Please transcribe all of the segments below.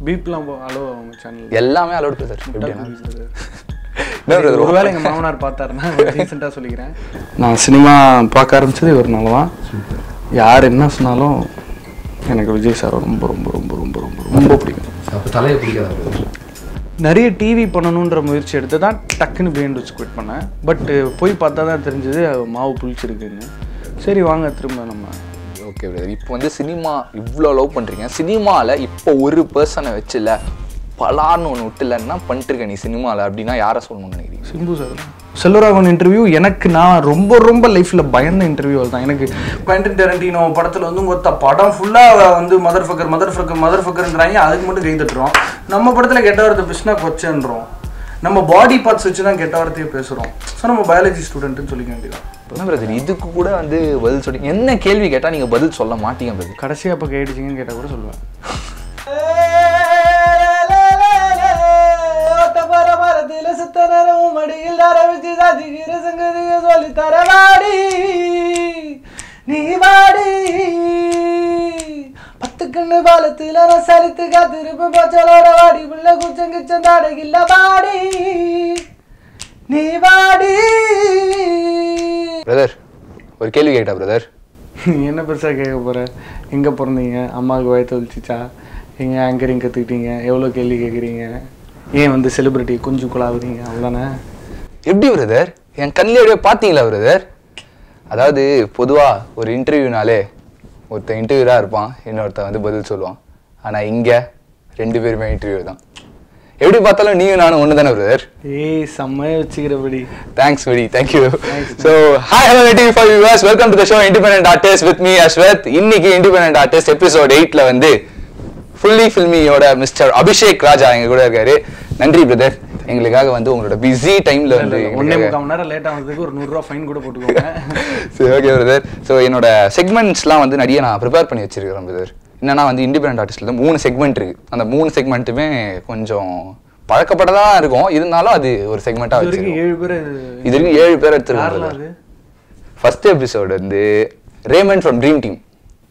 பீப்லாம் hello அவங்க channel எல்லாமே a lot brother எப்படின்னா என்ன brother? ஒருவேளை எங்கள் மாமனார் பார்த்தாருன்னா ரீசெண்டாக சொல்லிக்கிறேன் நான் சினிமா பார்க்க ஆரம்பிச்சது இவர்னால தான் யார் என்ன சொன்னாலும் எனக்கு விஜய் சார் ரொம்ப ரொம்ப ரொம்ப ரொம்ப ரொம்ப ரொம்ப பிடிக்கும் அப்போ தலையை பிடிக்காத brother. நிறைய டிவி பண்ணணுன்ற முயற்சி எடுத்து தான் டக்குன்னு பிஎன் வச்சு குவிட் பண்ணேன் பட் போய் பார்த்தா தான் தெரிஞ்சது மாவு புளிச்சிருக்குன்னு சரி வாங்க திரும்ப நம்ம ஓகே பிரதர் இப்போ வந்து சினிமா இவ்வளோ லவ் பண்ணுறீங்க சினிமாவில் இப்போ ஒரு பர்சனை வச்சுல பலான்னு ஒன்று விட்டுல என்ன பண்ணிட்டு இருக்க நீ சினிமாவில் அப்படின்னா யாரை சொல்லணும்னு நினைக்கிறீங்க சிம்பு சார் செல்வராகவன் இன்டர்வியூ எனக்கு நான் ரொம்ப ரொம்ப லைஃப்பில் பயந்த இன்டர்வியூ தான் எனக்கு குவென்டின் டெரண்டினோ படத்தில் வந்து மொத்த படம் ஃபுல்லாக வந்து mother fucker mother fucker mother ஃபக்கர்ன்றாங்க அதுக்கு மட்டும் கை தட்டுறோம் நம்ம படத்தில் கெட்ட வார்த்தை பேசினா கொச்சன்றோம் நம்ம பாடி பார்ட்ஸ் வச்சு தான் கெட்ட வார்த்தையை பேசுகிறோம் ஸோ நம்ம பயாலஜி ஸ்டூடெண்ட்டுன்னு சொல்லிக்க வேண்டியதான் என்ன பிரதர் இதுக்கு கூட வந்து பதில் சொல்லி என்ன கேள்வி கேட்டால் நீங்கள் பதில் சொல்ல மாட்டீங்க பிரதர் கடைசியாக அப்போ கேட்டுச்சிங்கன்னு கேட்டால் கூட சொல்லுவேன் நீ வாடி பத்து கண்ணு பாலத்துல சலித்து காத்திருப்பு பச்சலோட வாடி உள்ள குச்சம் கிச்சம் தாடகில்ல வாடி நீ வாடி பிரதர் ஒரு கேள்வி கேட்டா பிரதர் நீ என்ன பெருசாக கேட்க போற எங்கே பிறந்தீங்க அம்மாவுக்கு வயத்தை வலிச்சிச்சா எங்கே ஆங்கரிங் கற்றுக்கிட்டீங்க எவ்வளோ கேள்வி கேட்குறீங்க ஏன் வந்து செலிபிரிட்டி கொஞ்சம் குழாவுறீங்க அவ்வளோதானே எப்படி பிரதர் என் கண்ணிலே அப்படியே பார்த்தீங்களா பிரதர் அதாவது பொதுவாக ஒரு இன்டர்வியூனாலே ஒருத்தன் இன்டர்வியூராக இருப்பான் இன்னொருத்தன் வந்து பதில் சொல்லுவான் ஆனால் இங்கே ரெண்டு பேருமே இன்டர்வியூ தான் எப்படி பார்த்தாலும் நீயும் நானும் ஒன்று தானே பிரதர் ஏய் செம்மையாக வச்சுக்கிறபடி thanks very thank you so hi hello TV for viewers welcome to the show independent artist with me Ashwath இன்னைக்கு இண்டிபெண்டன்ட் ஆர்டிஸ்ட் எபிசோட் எயிட்ல வந்து ஃபுல்லி ஃபில்மியோட மிஸ்டர் அபிஷேக் ராஜா எங்க கூட இருக்காரு நன்றி பிரதர் எங்களுக்காக வந்து உங்களோட பிஸி டைம்ல வந்து ஒன்றே எங்களுக்காக- முக்கால் மணி நேரம் லேட் ஆனதுக்கு ஒரு நூறுரூவா ஃபைன் கூட போட்டுக்கோங்க சரி ஓகே பிரதர் ஸோ என்னோட செக்மெண்ட்ஸ்லாம் வந்து நிறைய நான் ப்ரிப்பேர் பண்ணி வச்சிருக்கிறேன் பிரதர் என்னன்னா வந்து இண்டிபெண்டன்ட் ஆர்டிஸ்ட்ல மூணு செக்மெண்ட் இருக்கு அந்த மூணு செக்மெண்ட்டுமே கொஞ்சம் பழக்கப்பட்டதா இருக்கும் இருந்தாலும் அது ஒரு செக்மெண்ட்டாக இது வரைக்கும் வச்சிருக்கோம் ஏழு பேர் இது வரைக்கும் ஏழு பேர் எடுத்துருக்கோம் யாரெல்லாம் brother. அது ஃபர்ஸ்ட் எபிசோடு வந்து ரேமன் ஃப்ரம் ட்ரீம் டீம்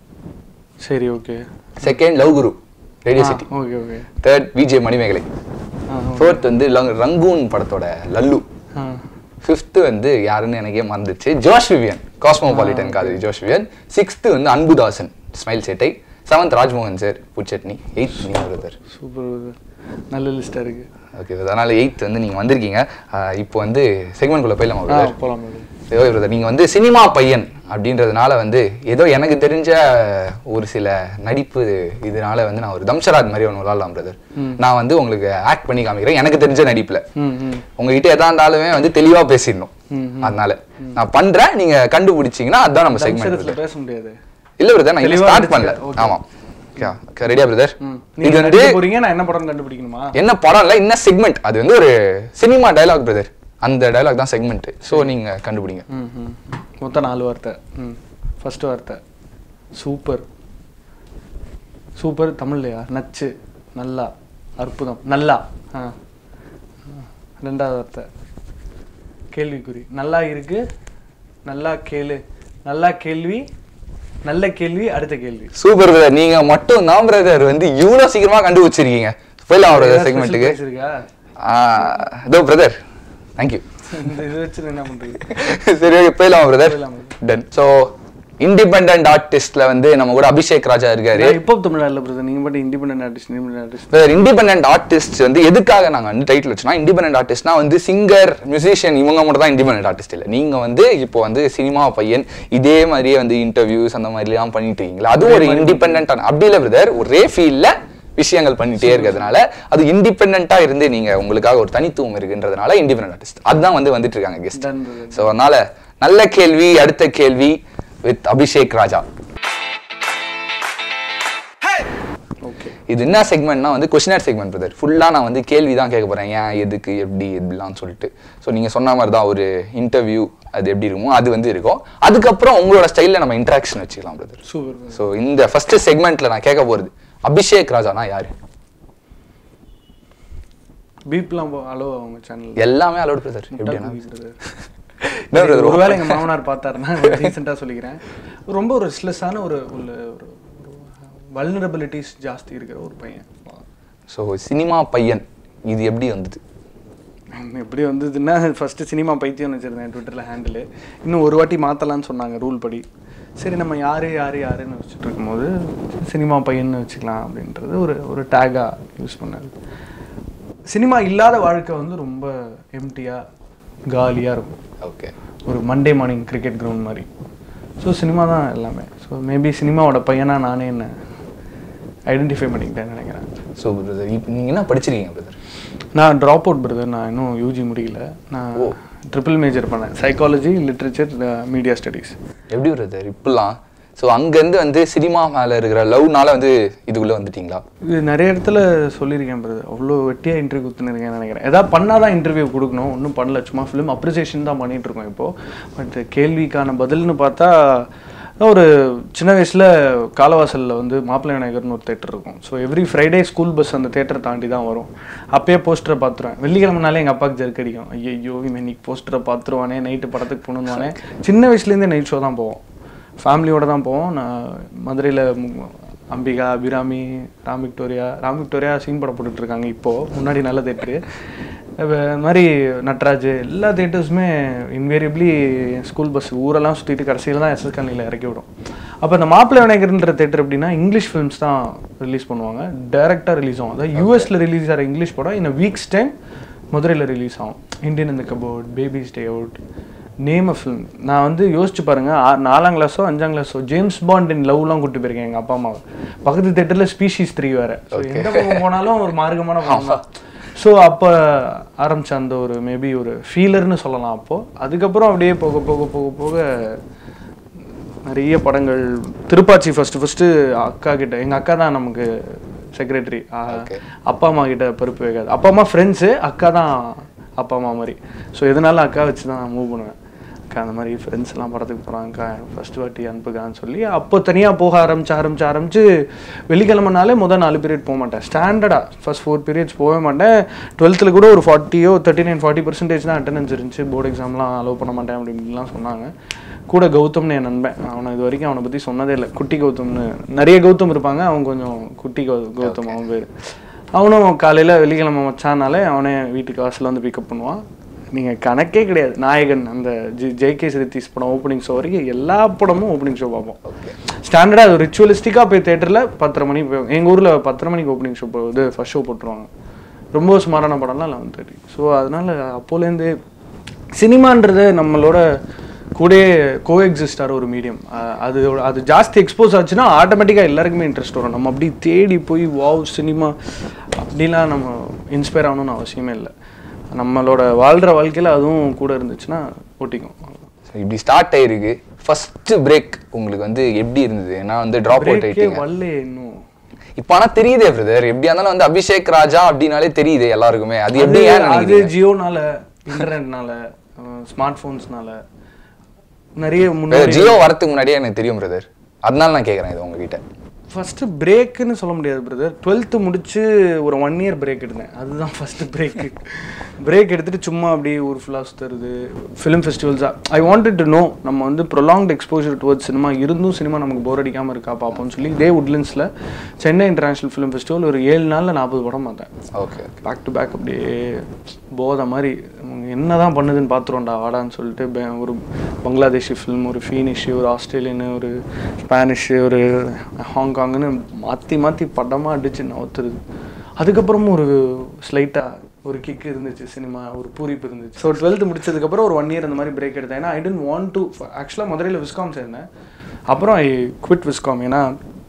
சரி okay second love guru Radio City okay okay third Vijay Manimekalai ஆ ஃபோர்த் வந்து லங்- ரங்கூன் படத்தோட லல்லு ஆ ஃபிஃப்த்து வந்து யாருன்னு எனக்கே மறந்துச்சு ஜோஷ் விவியன் காஸ்மோபாலிட்டன் காதலி ஜோஷ் விவியன் சிக்ஸ்த்து வந்து Anbudasan smile Settai seventh Rajmohan sir put chutney eighth நீங்கள் பிரதர் சூப்பர் நல்ல லிஸ்ட்டாக இருக்கு ஓகே அதனால எயித் வந்து நீங்கள் வந்திருக்கீங்க ஆஹ் இப்போ வந்து செக்மெண்ட்குள்ளே போயிடலாமா ஆ பிரதர் போகலாம் ஓகே பிரதர் நீங்கள் வந்து சினிமா பையன் அப்படின்றதுனால வந்து ஏதோ எனக்கு தெரிஞ்ச ஒரு சில நடிப்பு இதனால வந்து நான் ஒரு தம்ஷராஜ் மாதிரி ஒன்று விளாட்லாம் பிரதர் நான் வந்து உங்களுக்கு ஆக்ட் பண்ணி காமிக்கிறேன் எனக்கு தெரிஞ்ச நடிப்பில் ம் ம் உங்ககிட்ட எதா இருந்தாலுமே வந்து தெளிவாக பேசிடணும் அதனால நான் பண்றேன் நீங்க கண்டுபிடிச்சீங்கன்னா அதான் நம்ம செக்மெண்ட் அக்ஷரத்தில் பேச முடியாது இல்ல பிரதர் நான் தெளிவா ஸ்டார்ட் இருந்துச்சு. பண்ணல Okay. ஆமா ஓகே ரெடியா பிரதர் ம் இது நீங்க வந்து நடிக்க போறீங்க நான் என்ன படம் கண்டுபிடிக்கணுமா என்ன படம் இல்ல என்ன செக்மெண்ட் அது வந்து ஒரு சினிமா டயலாக் பிரதர் அந்த டயலாக் தான் செக்மெண்ட் சோ நீங்க கண்டுபிடிங்க ம் ம் மொத்தம் நாலு வார்த்தை ம் ஃபர்ஸ்ட் வார்த்தை சூப்பர் சூப்பர் தமிழ்லையா நச்சு நல்லா அற்புதம் நல்லா ஆ ரெண்டாவது வார்த்தை கேள்விக்குறி நல்லா இருக்கு நல்லா கேளு நல்லா கேள்வி நல்ல கேள்வி அடுத்த கேள்வி சூப்பர் பிரதர் நீங்க மட்டும் தான் பிரதர் வந்து இவ்வளவு சீக்கிரமா கண்டுபிடிச்சிருக்கீங்க போயிடலாம் பிரதர் ஏதாவது செக்மெண்ட்டுக்கு special prize இருக்கா இதோ பிரதர் தேங்க்யூ இந்த இது வச்சு என்ன பண்றது சரி ஓகே போயிடலாம் பிரதர் போயிடலாம். டன் ஸோ இண்டிபெண்ட் ஆர்டிஸ்ட்ல வந்து நம்ம கூட அபிஷேக் ராஜா இருக்காரு நான் இப்போ தமிழா இல்லை பிரதர் நீங்க மட்டும் independent artist independent artist brother independent artist வந்து எதுக்காக நாங்க வந்து டைட்டில் வச்சோம்னா இண்டிபெண்ட் ஆர்டிஸ்ட்னா வந்து சிங்கர் மியூசிஷியன் இவங்க மட்டும் தான் இண்டிபெண்ட் ஆர்டிஸ்ட் இல்லை நீங்க வந்து இப்போ வந்து சினிமா பையன் இதே மாதிரியே வந்து இன்டர்வியூஸ் அந்த மாதிரிலாம் பண்ணிட்டு இருக்கீங்களா அதுவும் ஒரு இண்டிபெண்ட் அப்படி இல்லை பிரதர் ஒரே ஃபீல்ட்ல விஷயங்கள் பண்ணிட்டே இருக்கிறதுனால அது இண்டிபெண்டா இருந்து நீங்க உங்களுக்காக ஒரு தனித்துவம் இருக்குன்றதுனால இண்டிபெண்ட் ஆர்டிஸ்ட் அதுதான் வந்து வந்துட்டு இருக்காங்க கெஸ்ட் Done, brother. ஸோ அதனால நல்ல கேள்வி அடுத்த கேள்வி வித் அபிஷேக் ராஜா ஓகே இது என்ன செக்மெண்ட்னா வந்து கொஸ்டினர் செக்மெண்ட் பிரதர் ஃபுல்லாக நான் வந்து கேள்வி தான் கேட்க போகிறேன் ஏன் எதுக்கு எப்படி எப்படிலாம் சொல்லிட்டு ஸோ நீங்கள் சொன்ன மாதிரி தான் ஒரு இன்டர்வியூ அது எப்படி இருக்குமோ அது வந்து இருக்கும் அதுக்கப்புறம் உங்களோட ஸ்டைலில் நம்ம இன்ட்ராக்ஷன் வச்சுக்கலாம் பிரதர் சூப்பர் ஸோ இந்த ஃபர்ஸ்ட் செக்மெண்ட்டில் நான் கேட்க போகிறது அபிஷேக் ராஜானா யார் பீப்லாம் ஹலோ அவங்க சேனல் எல்லாமே அலோட் பிரதர் எப்படின்னா brother. என்ன பிரதர் ஒருவேளை எங்க மாமனார் பார்த்தாருன்னா ரீசெண்டாக சொல்லிக்கிறேன் ரொம்ப ஒரு ஸ்ட்ரெஸ்ஸான ஒரு ஒரு வல்னரபிலிட்டிஸ் ஜாஸ்தி இருக்கிற ஒரு பையன் ஸோ சினிமா பையன் இது எப்படி வந்தது எப்படி வந்ததுன்னா ஃபஸ்ட்டு சினிமா பைத்தியம்னு வச்சுருந்தேன் ட்விட்டரில் ஹேண்டில் இன்னும் ஒரு வாட்டி மாற்றலான்னு சொன்னாங்க ரூல் படி சரி நம்ம யார் யார் யாருன்னு வச்சுட்டு இருக்கும்போது சினிமா பையன்னு வச்சுக்கலாம் அப்படின்றது ஒரு ஒரு டேக்காக யூஸ் பண்ணது சினிமா இல்லாத வாழ்க்கை வந்து ரொம்ப எம்டியாக காலியாக இருக்கும் ஓகே ஒரு மண்டே மார்னிங் கிரிக்கெட் கிரவுண்ட் மாதிரி ஸோ சினிமா தான் எல்லாமே ஸோ மேபி சினிமாவோட பையனா நானே என்ன ஐடென்டிஃபை பண்ணிக்கிட்டேன்னு நினைக்கிறேன் ஸோ பிரதர் இப்போ நீங்கள் என்ன படிச்சிருக்கீங்க பிரதர் நான் ட்ராப் அவுட் பிரதர் நான் இன்னும் யூஜி முடியல நான் ட்ரிபிள் மேஜர் பண்ணேன் சைக்காலஜி லிட்ரேச்சர் மீடியா ஸ்டடீஸ் எப்படி பிரதர் இப்படிலாம் ஸோ அங்கேருந்து வந்து சினிமா மேலே இருக்கிற லவ்னால வந்து இதுக்குள்ளே வந்துட்டீங்களா இது நிறைய இடத்துல சொல்லியிருக்கேன் பிரதர் அவ்வளோ வெட்டியாக இன்டர்வியூ கொடுத்துருக்கேன்னு நினைக்கிறேன் ஏதாவது பண்ணால் தான் இன்டர்வியூ கொடுக்கணும் ஒன்றும் பண்ணல சும்மா ஃபிலிம் அப்ரிசியேஷன் தான் பண்ணிட்டு இருக்கோம் இப்போது பட் கேள்விக்கான பதில்னு பார்த்தா ஒரு சின்ன வயசில் காலவாசலில் வந்து மாப்பிள்ளை விநாயகர்னு ஒரு தேட்டர் இருக்கும் so every Friday school bus அந்த தேட்டரை தாண்டி தான் வரும் அப்பயே போஸ்டரை பார்த்துருவேன் வெள்ளிக்கிழமைனாலே எங்கள் அப்பாவுக்கு ஜெர்க் அடிக்கும் ஐயோ இவன் இன்னைக்கு போஸ்டரை பார்த்துருவானே நைட்டு படத்துக்கு போகணுவானே சின்ன வயசுலேருந்தே நைட் ஷோ தான் போவோம் ஃபேமிலியோட தான் போவோம் நான் மதுரையில் Ambika Abirami Ram Victoria Ram Victoria scene படம் போட்டுட்டு இருக்காங்க இப்போது முன்னாடி நல்ல தேட்டரு இந்த மாதிரி நட்ராஜ் எல்லா தேட்டர்ஸுமே இன்வேரியபிளி ஸ்கூல் பஸ் ஊரெல்லாம் சுற்றிட்டு கடைசியில் தான் எஸ்எஸ் காலனியில் இறக்கி விடும் அப்போ இந்த மாப்பிள்ளை விநாயகர்ன்ற தேட்டர் எப்படின்னா இங்கிலீஷ் ஃபிலிம்ஸ் தான் ரிலீஸ் பண்ணுவாங்க டைரெக்டாக ரிலீஸ் ஆகும் அதாவது யூஎஸில் ரிலீஸ் ஆகிற இங்கிலீஷ் படம் இந்த வீக்ஸ் டைம் மதுரையில் ரிலீஸ் ஆகும் இந்தியன் இந்த cupboard baby stay out name a film நான் வந்து யோசிச்சு பாருங்க ஆ- நாலாம் கிளாஸோ அஞ்சாம் கிளாஸோ ஜேம்ஸ் பாண்ட் இன் லவ்லாம் கூட்டு போயிருக்கேன் எங்கள் அப்பா அம்மாவை பக்கத்து தேட்டரில் ஸ்பீஷீஸ் த்ரீ வேற So, எந்த பக்கம் போனாலும் ஒரு மார்க்கமான படம் தான் ஸோ அப்போ ஆரம்பிச்ச அந்த ஒரு மேபி ஒரு ஃபீலர்னு சொல்லலாம் அப்போது அதுக்கப்புறம் அப்படியே போக போக போக போக நிறைய படங்கள் திருப்பாச்சி ஃபர்ஸ்ட் ஃபர்ஸ்ட் அக்கா கிட்ட எங்க அக்கா தான் நமக்கு செக்ரட்டரி அப்பா அம்மா கிட்ட பொறுப்பு வைக்காது அப்பா அம்மா ஃப்ரெண்ட்ஸு அக்கா தான் அப்பா அம்மா மாதிரி ஸோ எதனால அக்கா வச்சு தான் நான் மூவ் பண்ணுவேன் அக்கா அந்த மாதிரி ஃப்ரெண்ட்ஸ் எல்லாம் படத்துக்கு போகிறாங்கக்கா ஃபர்ஸ்ட் வாட்டி அனுப்புகான்னு சொல்லி அப்போ தனியாக போக ஆரம்பிச்சு ஆரம்பிச்சு ஆரம்பிச்சு வெள்ளிக்கிழமைனாலே முதல் நாலு பீரியட் போக மாட்டேன் ஸ்டாண்டர்டாக ஃபர்ஸ்ட் ஃபோர் பீரியட்ஸ் போகவே மாட்டேன் டுவெல்த்தில் கூட ஒரு ஃபார்ட்டியோ தேர்ட்டி நைன் ஃபார்ட்டி பர்சன்டேஜ் தான் அட்டண்டன்ஸ் இருந்துச்சு போர்டு எக்ஸாம்லாம் அலோவ் பண்ண மாட்டேன் அப்படி இப்படிலாம் சொன்னாங்க கூட கௌதம்னு என் நண்பன் அவனை இது வரைக்கும் அவனை பற்றி சொன்னதே இல்லை குட்டி கௌதம்னு நிறைய கௌதம் இருப்பாங்க அவன் கொஞ்சம் குட்டி கௌ கௌதம் அவன் பேர் அவனும் காலையில் வெள்ளிக்கிழமை மச்சானாலே அவனே வீட்டுக்கு வாசல்ல வந்து பிக்கப் பண்ணுவான் நீங்கள் கணக்கே கிடையாது நாயகன் அந்த ஜி ஜேகே சிரித்தீஸ் படம் ஓப்பனிங் ஷோ வரைக்கும் எல்லா படமும் ஓப்பனிங் ஷோ பார்ப்போம் ஸ்டாண்டர்டாக அது ரிச்சுவலிஸ்டிக்காக போய் தேட்டரில் பத்தரை மணிக்கு போய் எங்கள் ஊரில் பத்தரை மணிக்கு ஓப்பனிங் ஷோ இது ஃபர்ஸ்ட் ஷோ போட்டுருவாங்க ரொம்ப சுமாரான படம்லாம் லெவன் தேர்ட்டி ஸோ அதனால் அப்போலேருந்து சினிமான்றது நம்மளோட கூடயே கோ எக்ஸிஸ்டார் ஒரு மீடியம் அது அது ஜாஸ்தி எக்ஸ்போஸ் ஆச்சுன்னா ஆட்டோமேட்டிக்காக எல்லாருக்குமே இன்ட்ரெஸ்ட் வரும் நம்ம அப்படி தேடி போய் வாவ் சினிமா அப்படிலாம் நம்ம இன்ஸ்பயர் ஆகணும்னு அவசியமே இல்லை நம்மளோட வாழ்கிற வாழ்க்கையில் அதுவும் கூட இருந்துச்சுன்னா ஓட்டிக்கும் So, இப்படி ஸ்டார்ட் ஆயிருக்கு ஃபர்ஸ்ட் பிரேக் உங்களுக்கு வந்து எப்படி இருந்தது ஏன்னா வந்து ட்ராப் அவுட் பிரேக்கே ஆயிட்டீங்க வரல இன்னும் இப்போ ஆனா தெரியுதே பிரதர் எப்படியா இருந்தாலும் வந்து அபிஷேக் ராஜா அப்படின்னாலே தெரியுது எல்லாருக்குமே அது அது எப்படி ஏன் அது நினைக்கிறீங்க ஜியோனால இன்டர்நெட்னால ஸ்மார்ட் ஃபோன்ஸ்னால நிறைய Brother, முன்னாடி ஜியோ வரதுக்கு முன்னாடியே எனக்கு தெரியும் பிரதர் அதனால நான் கேக்குறேன் இது உங்ககிட்ட ஃபஸ்ட்டு பிரேக்குன்னு சொல்ல முடியாது பிரதர் டுவெல்த்து முடிச்சு ஒரு ஒன் இயர் பிரேக் எடுத்தேன் அதுதான் ஃபஸ்ட்டு பிரேக்கு பிரேக் எடுத்துட்டு சும்மா அப்படியே ஊர் ஃபுல்லாக சுற்றுறது ஃபிலிம் ஃபெஸ்டிவல்ஸாக ஐ வாண்டட் டு நோ நம்ம வந்து ப்ரொலாங்ட் எக்ஸ்போஜர் டுவர்ட்ஸ் சினிமா இருந்தும் சினிமா நமக்கு போர் அடிக்காமல் இருக்கா பார்ப்போம்னு சொல்லி இதே உட்லண்ட்ஸில் சென்னை இன்டர்நேஷ்னல் ஃபிலிம் ஃபெஸ்டிவல் ஒரு ஏழு நாளில் நாற்பது படம் பார்த்தேன் ஓகே பேக் டு பேக் அப்படியே போதை மாதிரி அவங்க என்ன தான் பண்ணுதுன்னு பார்த்துருவோம்டா வாடான்னு சொல்லிட்டு பே- ஒரு பங்களாதேஷி ஃபிலிம் ஒரு ஃபீனிஷு ஒரு ஆஸ்திரேலியனு ஒரு ஸ்பானிஷு ஒரு ஹாங்காங்னு மாற்றி மாற்றி படமாக அடிச்சு நவுத்துறது அதுக்கப்புறமும் ஒரு ஸ்லைட்டாக ஒரு கிக் இருந்துச்சு சினிமா ஒரு பூரிப்பு இருந்துச்சு ஸோ டுவெல்த்து முடிச்சதுக்கப்புறம் ஒரு ஒன் இயர் அந்த மாதிரி பிரேக் எடுத்தேன் ஏன்னா ஐ டென்ட் வாண்ட் டு ஆக்சுவலாக மதுரையில் விஸ்காம் சேர்ந்தேன் அப்புறம் ஐ குவிட் விஸ்காம் ஏன்னா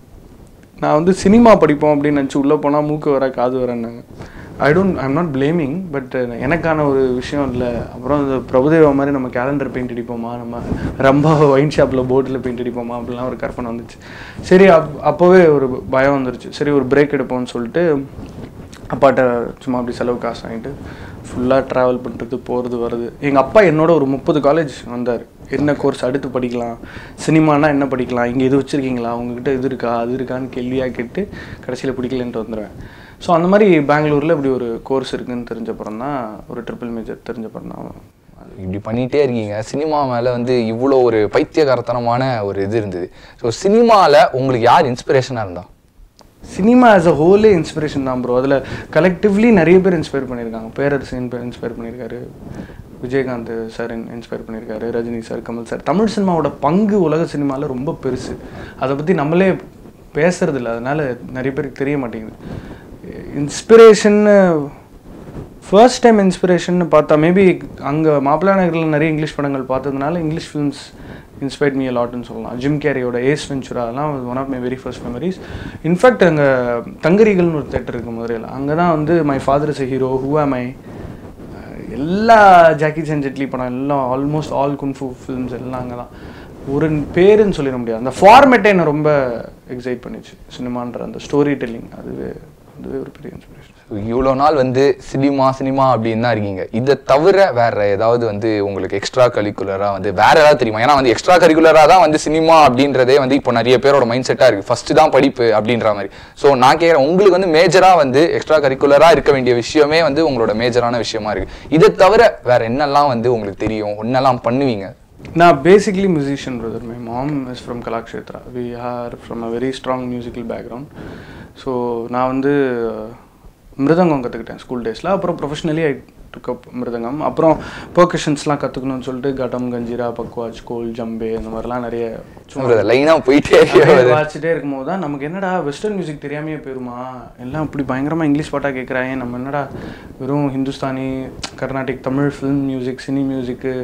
நான் வந்து சினிமா படிப்போம் அப்படின்னு நினச்சி உள்ளே போனால் மூக்கு வர காது வரேன்னாங்க I don't I'm not blaming but எனக்கான ஒரு விஷயம் இல்லை அப்புறம் இந்த பிரபுதேவா மாதிரி நம்ம கேலண்டர் பெயிண்ட் அடிப்போமா நம்ம ரொம்ப ஒயின் ஷாப்பில் போர்டில் பெயிண்ட் அடிப்போமா அப்படிலாம் ஒரு கற்பனை வந்துச்சு சரி அப் அப்போவே ஒரு பயம் வந்துருச்சு சரி ஒரு பிரேக் எடுப்போம்னு சொல்லிட்டு அப்பாட்ட சும்மா அப்படி செலவு காசு வாங்கிட்டு ஃபுல்லாக ட்ராவல் பண்ணுறது போகிறது வர்றது எங்கள் அப்பா என்னோட ஒரு முப்பது காலேஜ் வந்தார் என்ன கோர்ஸ் அடுத்து படிக்கலாம் சினிமானா என்ன படிக்கலாம் இங்கே இது வச்சுருக்கீங்களா உங்ககிட்ட இது இருக்கா அது இருக்கான்னு கேள்வியாக கேட்டு கடைசியில் பிடிக்கலன்ட்டு வந்துடுவேன் ஸோ அந்த மாதிரி பெங்களூரில் இப்படி ஒரு கோர்ஸ் இருக்குன்னு தெரிஞ்சப்புறம் தான் ஒரு ட்ரிபிள் மேஜர் தெரிஞ்சப்புறம் தான் இப்படி பண்ணிட்டே இருக்கீங்க சினிமா மேல வந்து இவ்வளோ ஒரு பைத்தியகாரத்தனமான ஒரு இது இருந்தது ஸோ சினிமால உங்களுக்கு யார் இன்ஸ்பிரேஷனா இருந்தா cinema as a whole inspiration தான் ப்ரோ அதில் கலெக்டிவ்லி நிறைய பேர் இன்ஸ்பயர் பண்ணியிருக்காங்க பேரரசு இன்ஸ்பயர் பண்ணியிருக்காரு விஜயகாந்த் சார் இன்ஸ்பயர் பண்ணியிருக்காரு ரஜினி சார் கமல் சார் தமிழ் சினிமாவோட பங்கு உலக சினிமாவில் ரொம்ப பெருசு அதை பற்றி நம்மளே பேசுறது இல்லை அதனால நிறைய பேருக்கு தெரிய மாட்டேங்குது இன்ஸ்பிரேஷன்னு ஃபர்ஸ்ட் டைம் இன்ஸ்பிரேஷன் பார்த்தா மேபி அங்கே மாப்பிள்ளை நகரில் நிறைய இங்கிலீஷ் படங்கள் பார்த்ததுனால இங்கிலீஷ் ஃபிலிம்ஸ் இன்ஸ்பைர்ட் மீ லாட்னு சொல்லலாம் ஜிம் கேரியோட ஏஸ் வெஞ்சுரா அதெல்லாம் one of my very first memories in fact அங்கே தங்கரிகள்னு ஒரு தேட்டர் இருக்குது மதுரையில் அங்கே தான் வந்து my father is hero who am I எல்லா ஜாக்கி சான் ஜெட்லி படம் எல்லாம் ஆல்மோஸ்ட் ஆல் குன்ஃபு ஃபிலிம்ஸ் எல்லாம் அங்கே தான் ஒரு பேருன்னு சொல்லிட முடியாது அந்த ஃபார்மேட்டே என்னை ரொம்ப எக்ஸைட் பண்ணிச்சு சினிமான்ற அந்த ஸ்டோரி டெல்லிங் அதுவே அதுவே ஒரு பெரிய இன்ஸ்பிரேஷன் இவ்வளோ நாள் வந்து சினிமா சினிமா அப்படின்னு தான் இருக்கீங்க இதை தவிர வேற ஏதாவது வந்து உங்களுக்கு எக்ஸ்ட்ரா கரிக்குலரா வந்து வேற ஏதாவது தெரியுமா ஏன்னா வந்து எக்ஸ்ட்ரா கரிக்குலரா தான் வந்து சினிமா அப்படின்றதே வந்து இப்போ நிறைய பேரோட மைண்ட் செட்டா இருக்கு ஃபர்ஸ்ட் தான் படிப்பு அப்படின்ற மாதிரி ஸோ நான் கேட்குறேன் உங்களுக்கு வந்து மேஜரா வந்து எக்ஸ்ட்ரா கரிக்குலரா இருக்க வேண்டிய விஷயமே வந்து உங்களோட மேஜரான விஷயமா இருக்கு இதை தவிர வேற என்னெல்லாம் வந்து உங்களுக்கு தெரியும் என்னெல்லாம் பண்ணுவீங்க நான் basically musician brother my mom is from Kalakshetra we are from a very strong musical background so நான் வந்து மிருதங்கம் கற்றுக்கிட்டேன் ஸ்கூல் டேஸில் அப்புறம் ப்ரொஃபஷனலி ஐ டுக் அப் மிருதங்கம் அப்புறம் பர்கஷன்ஸ்லாம் கற்றுக்கணும்னு சொல்லிட்டு கட்டம் கஞ்சிரா பக்வாஜ் கோல் ஜம்பே இந்த மாதிரிலாம் நிறைய லைனா போயிட்டே அப்படியே வாசிச்சுட்டே இருக்கும்போது தான் நமக்கு என்னடா வெஸ்டர்ன் மியூசிக் தெரியாமையே போயிருமா எல்லாம் இப்படி பயங்கரமாக இங்கிலீஷ் பாட்டாக கேட்குறாங்க நம்ம என்னடா வெறும் Hindustani Carnatic Tamil film music cine மியூசிக்கு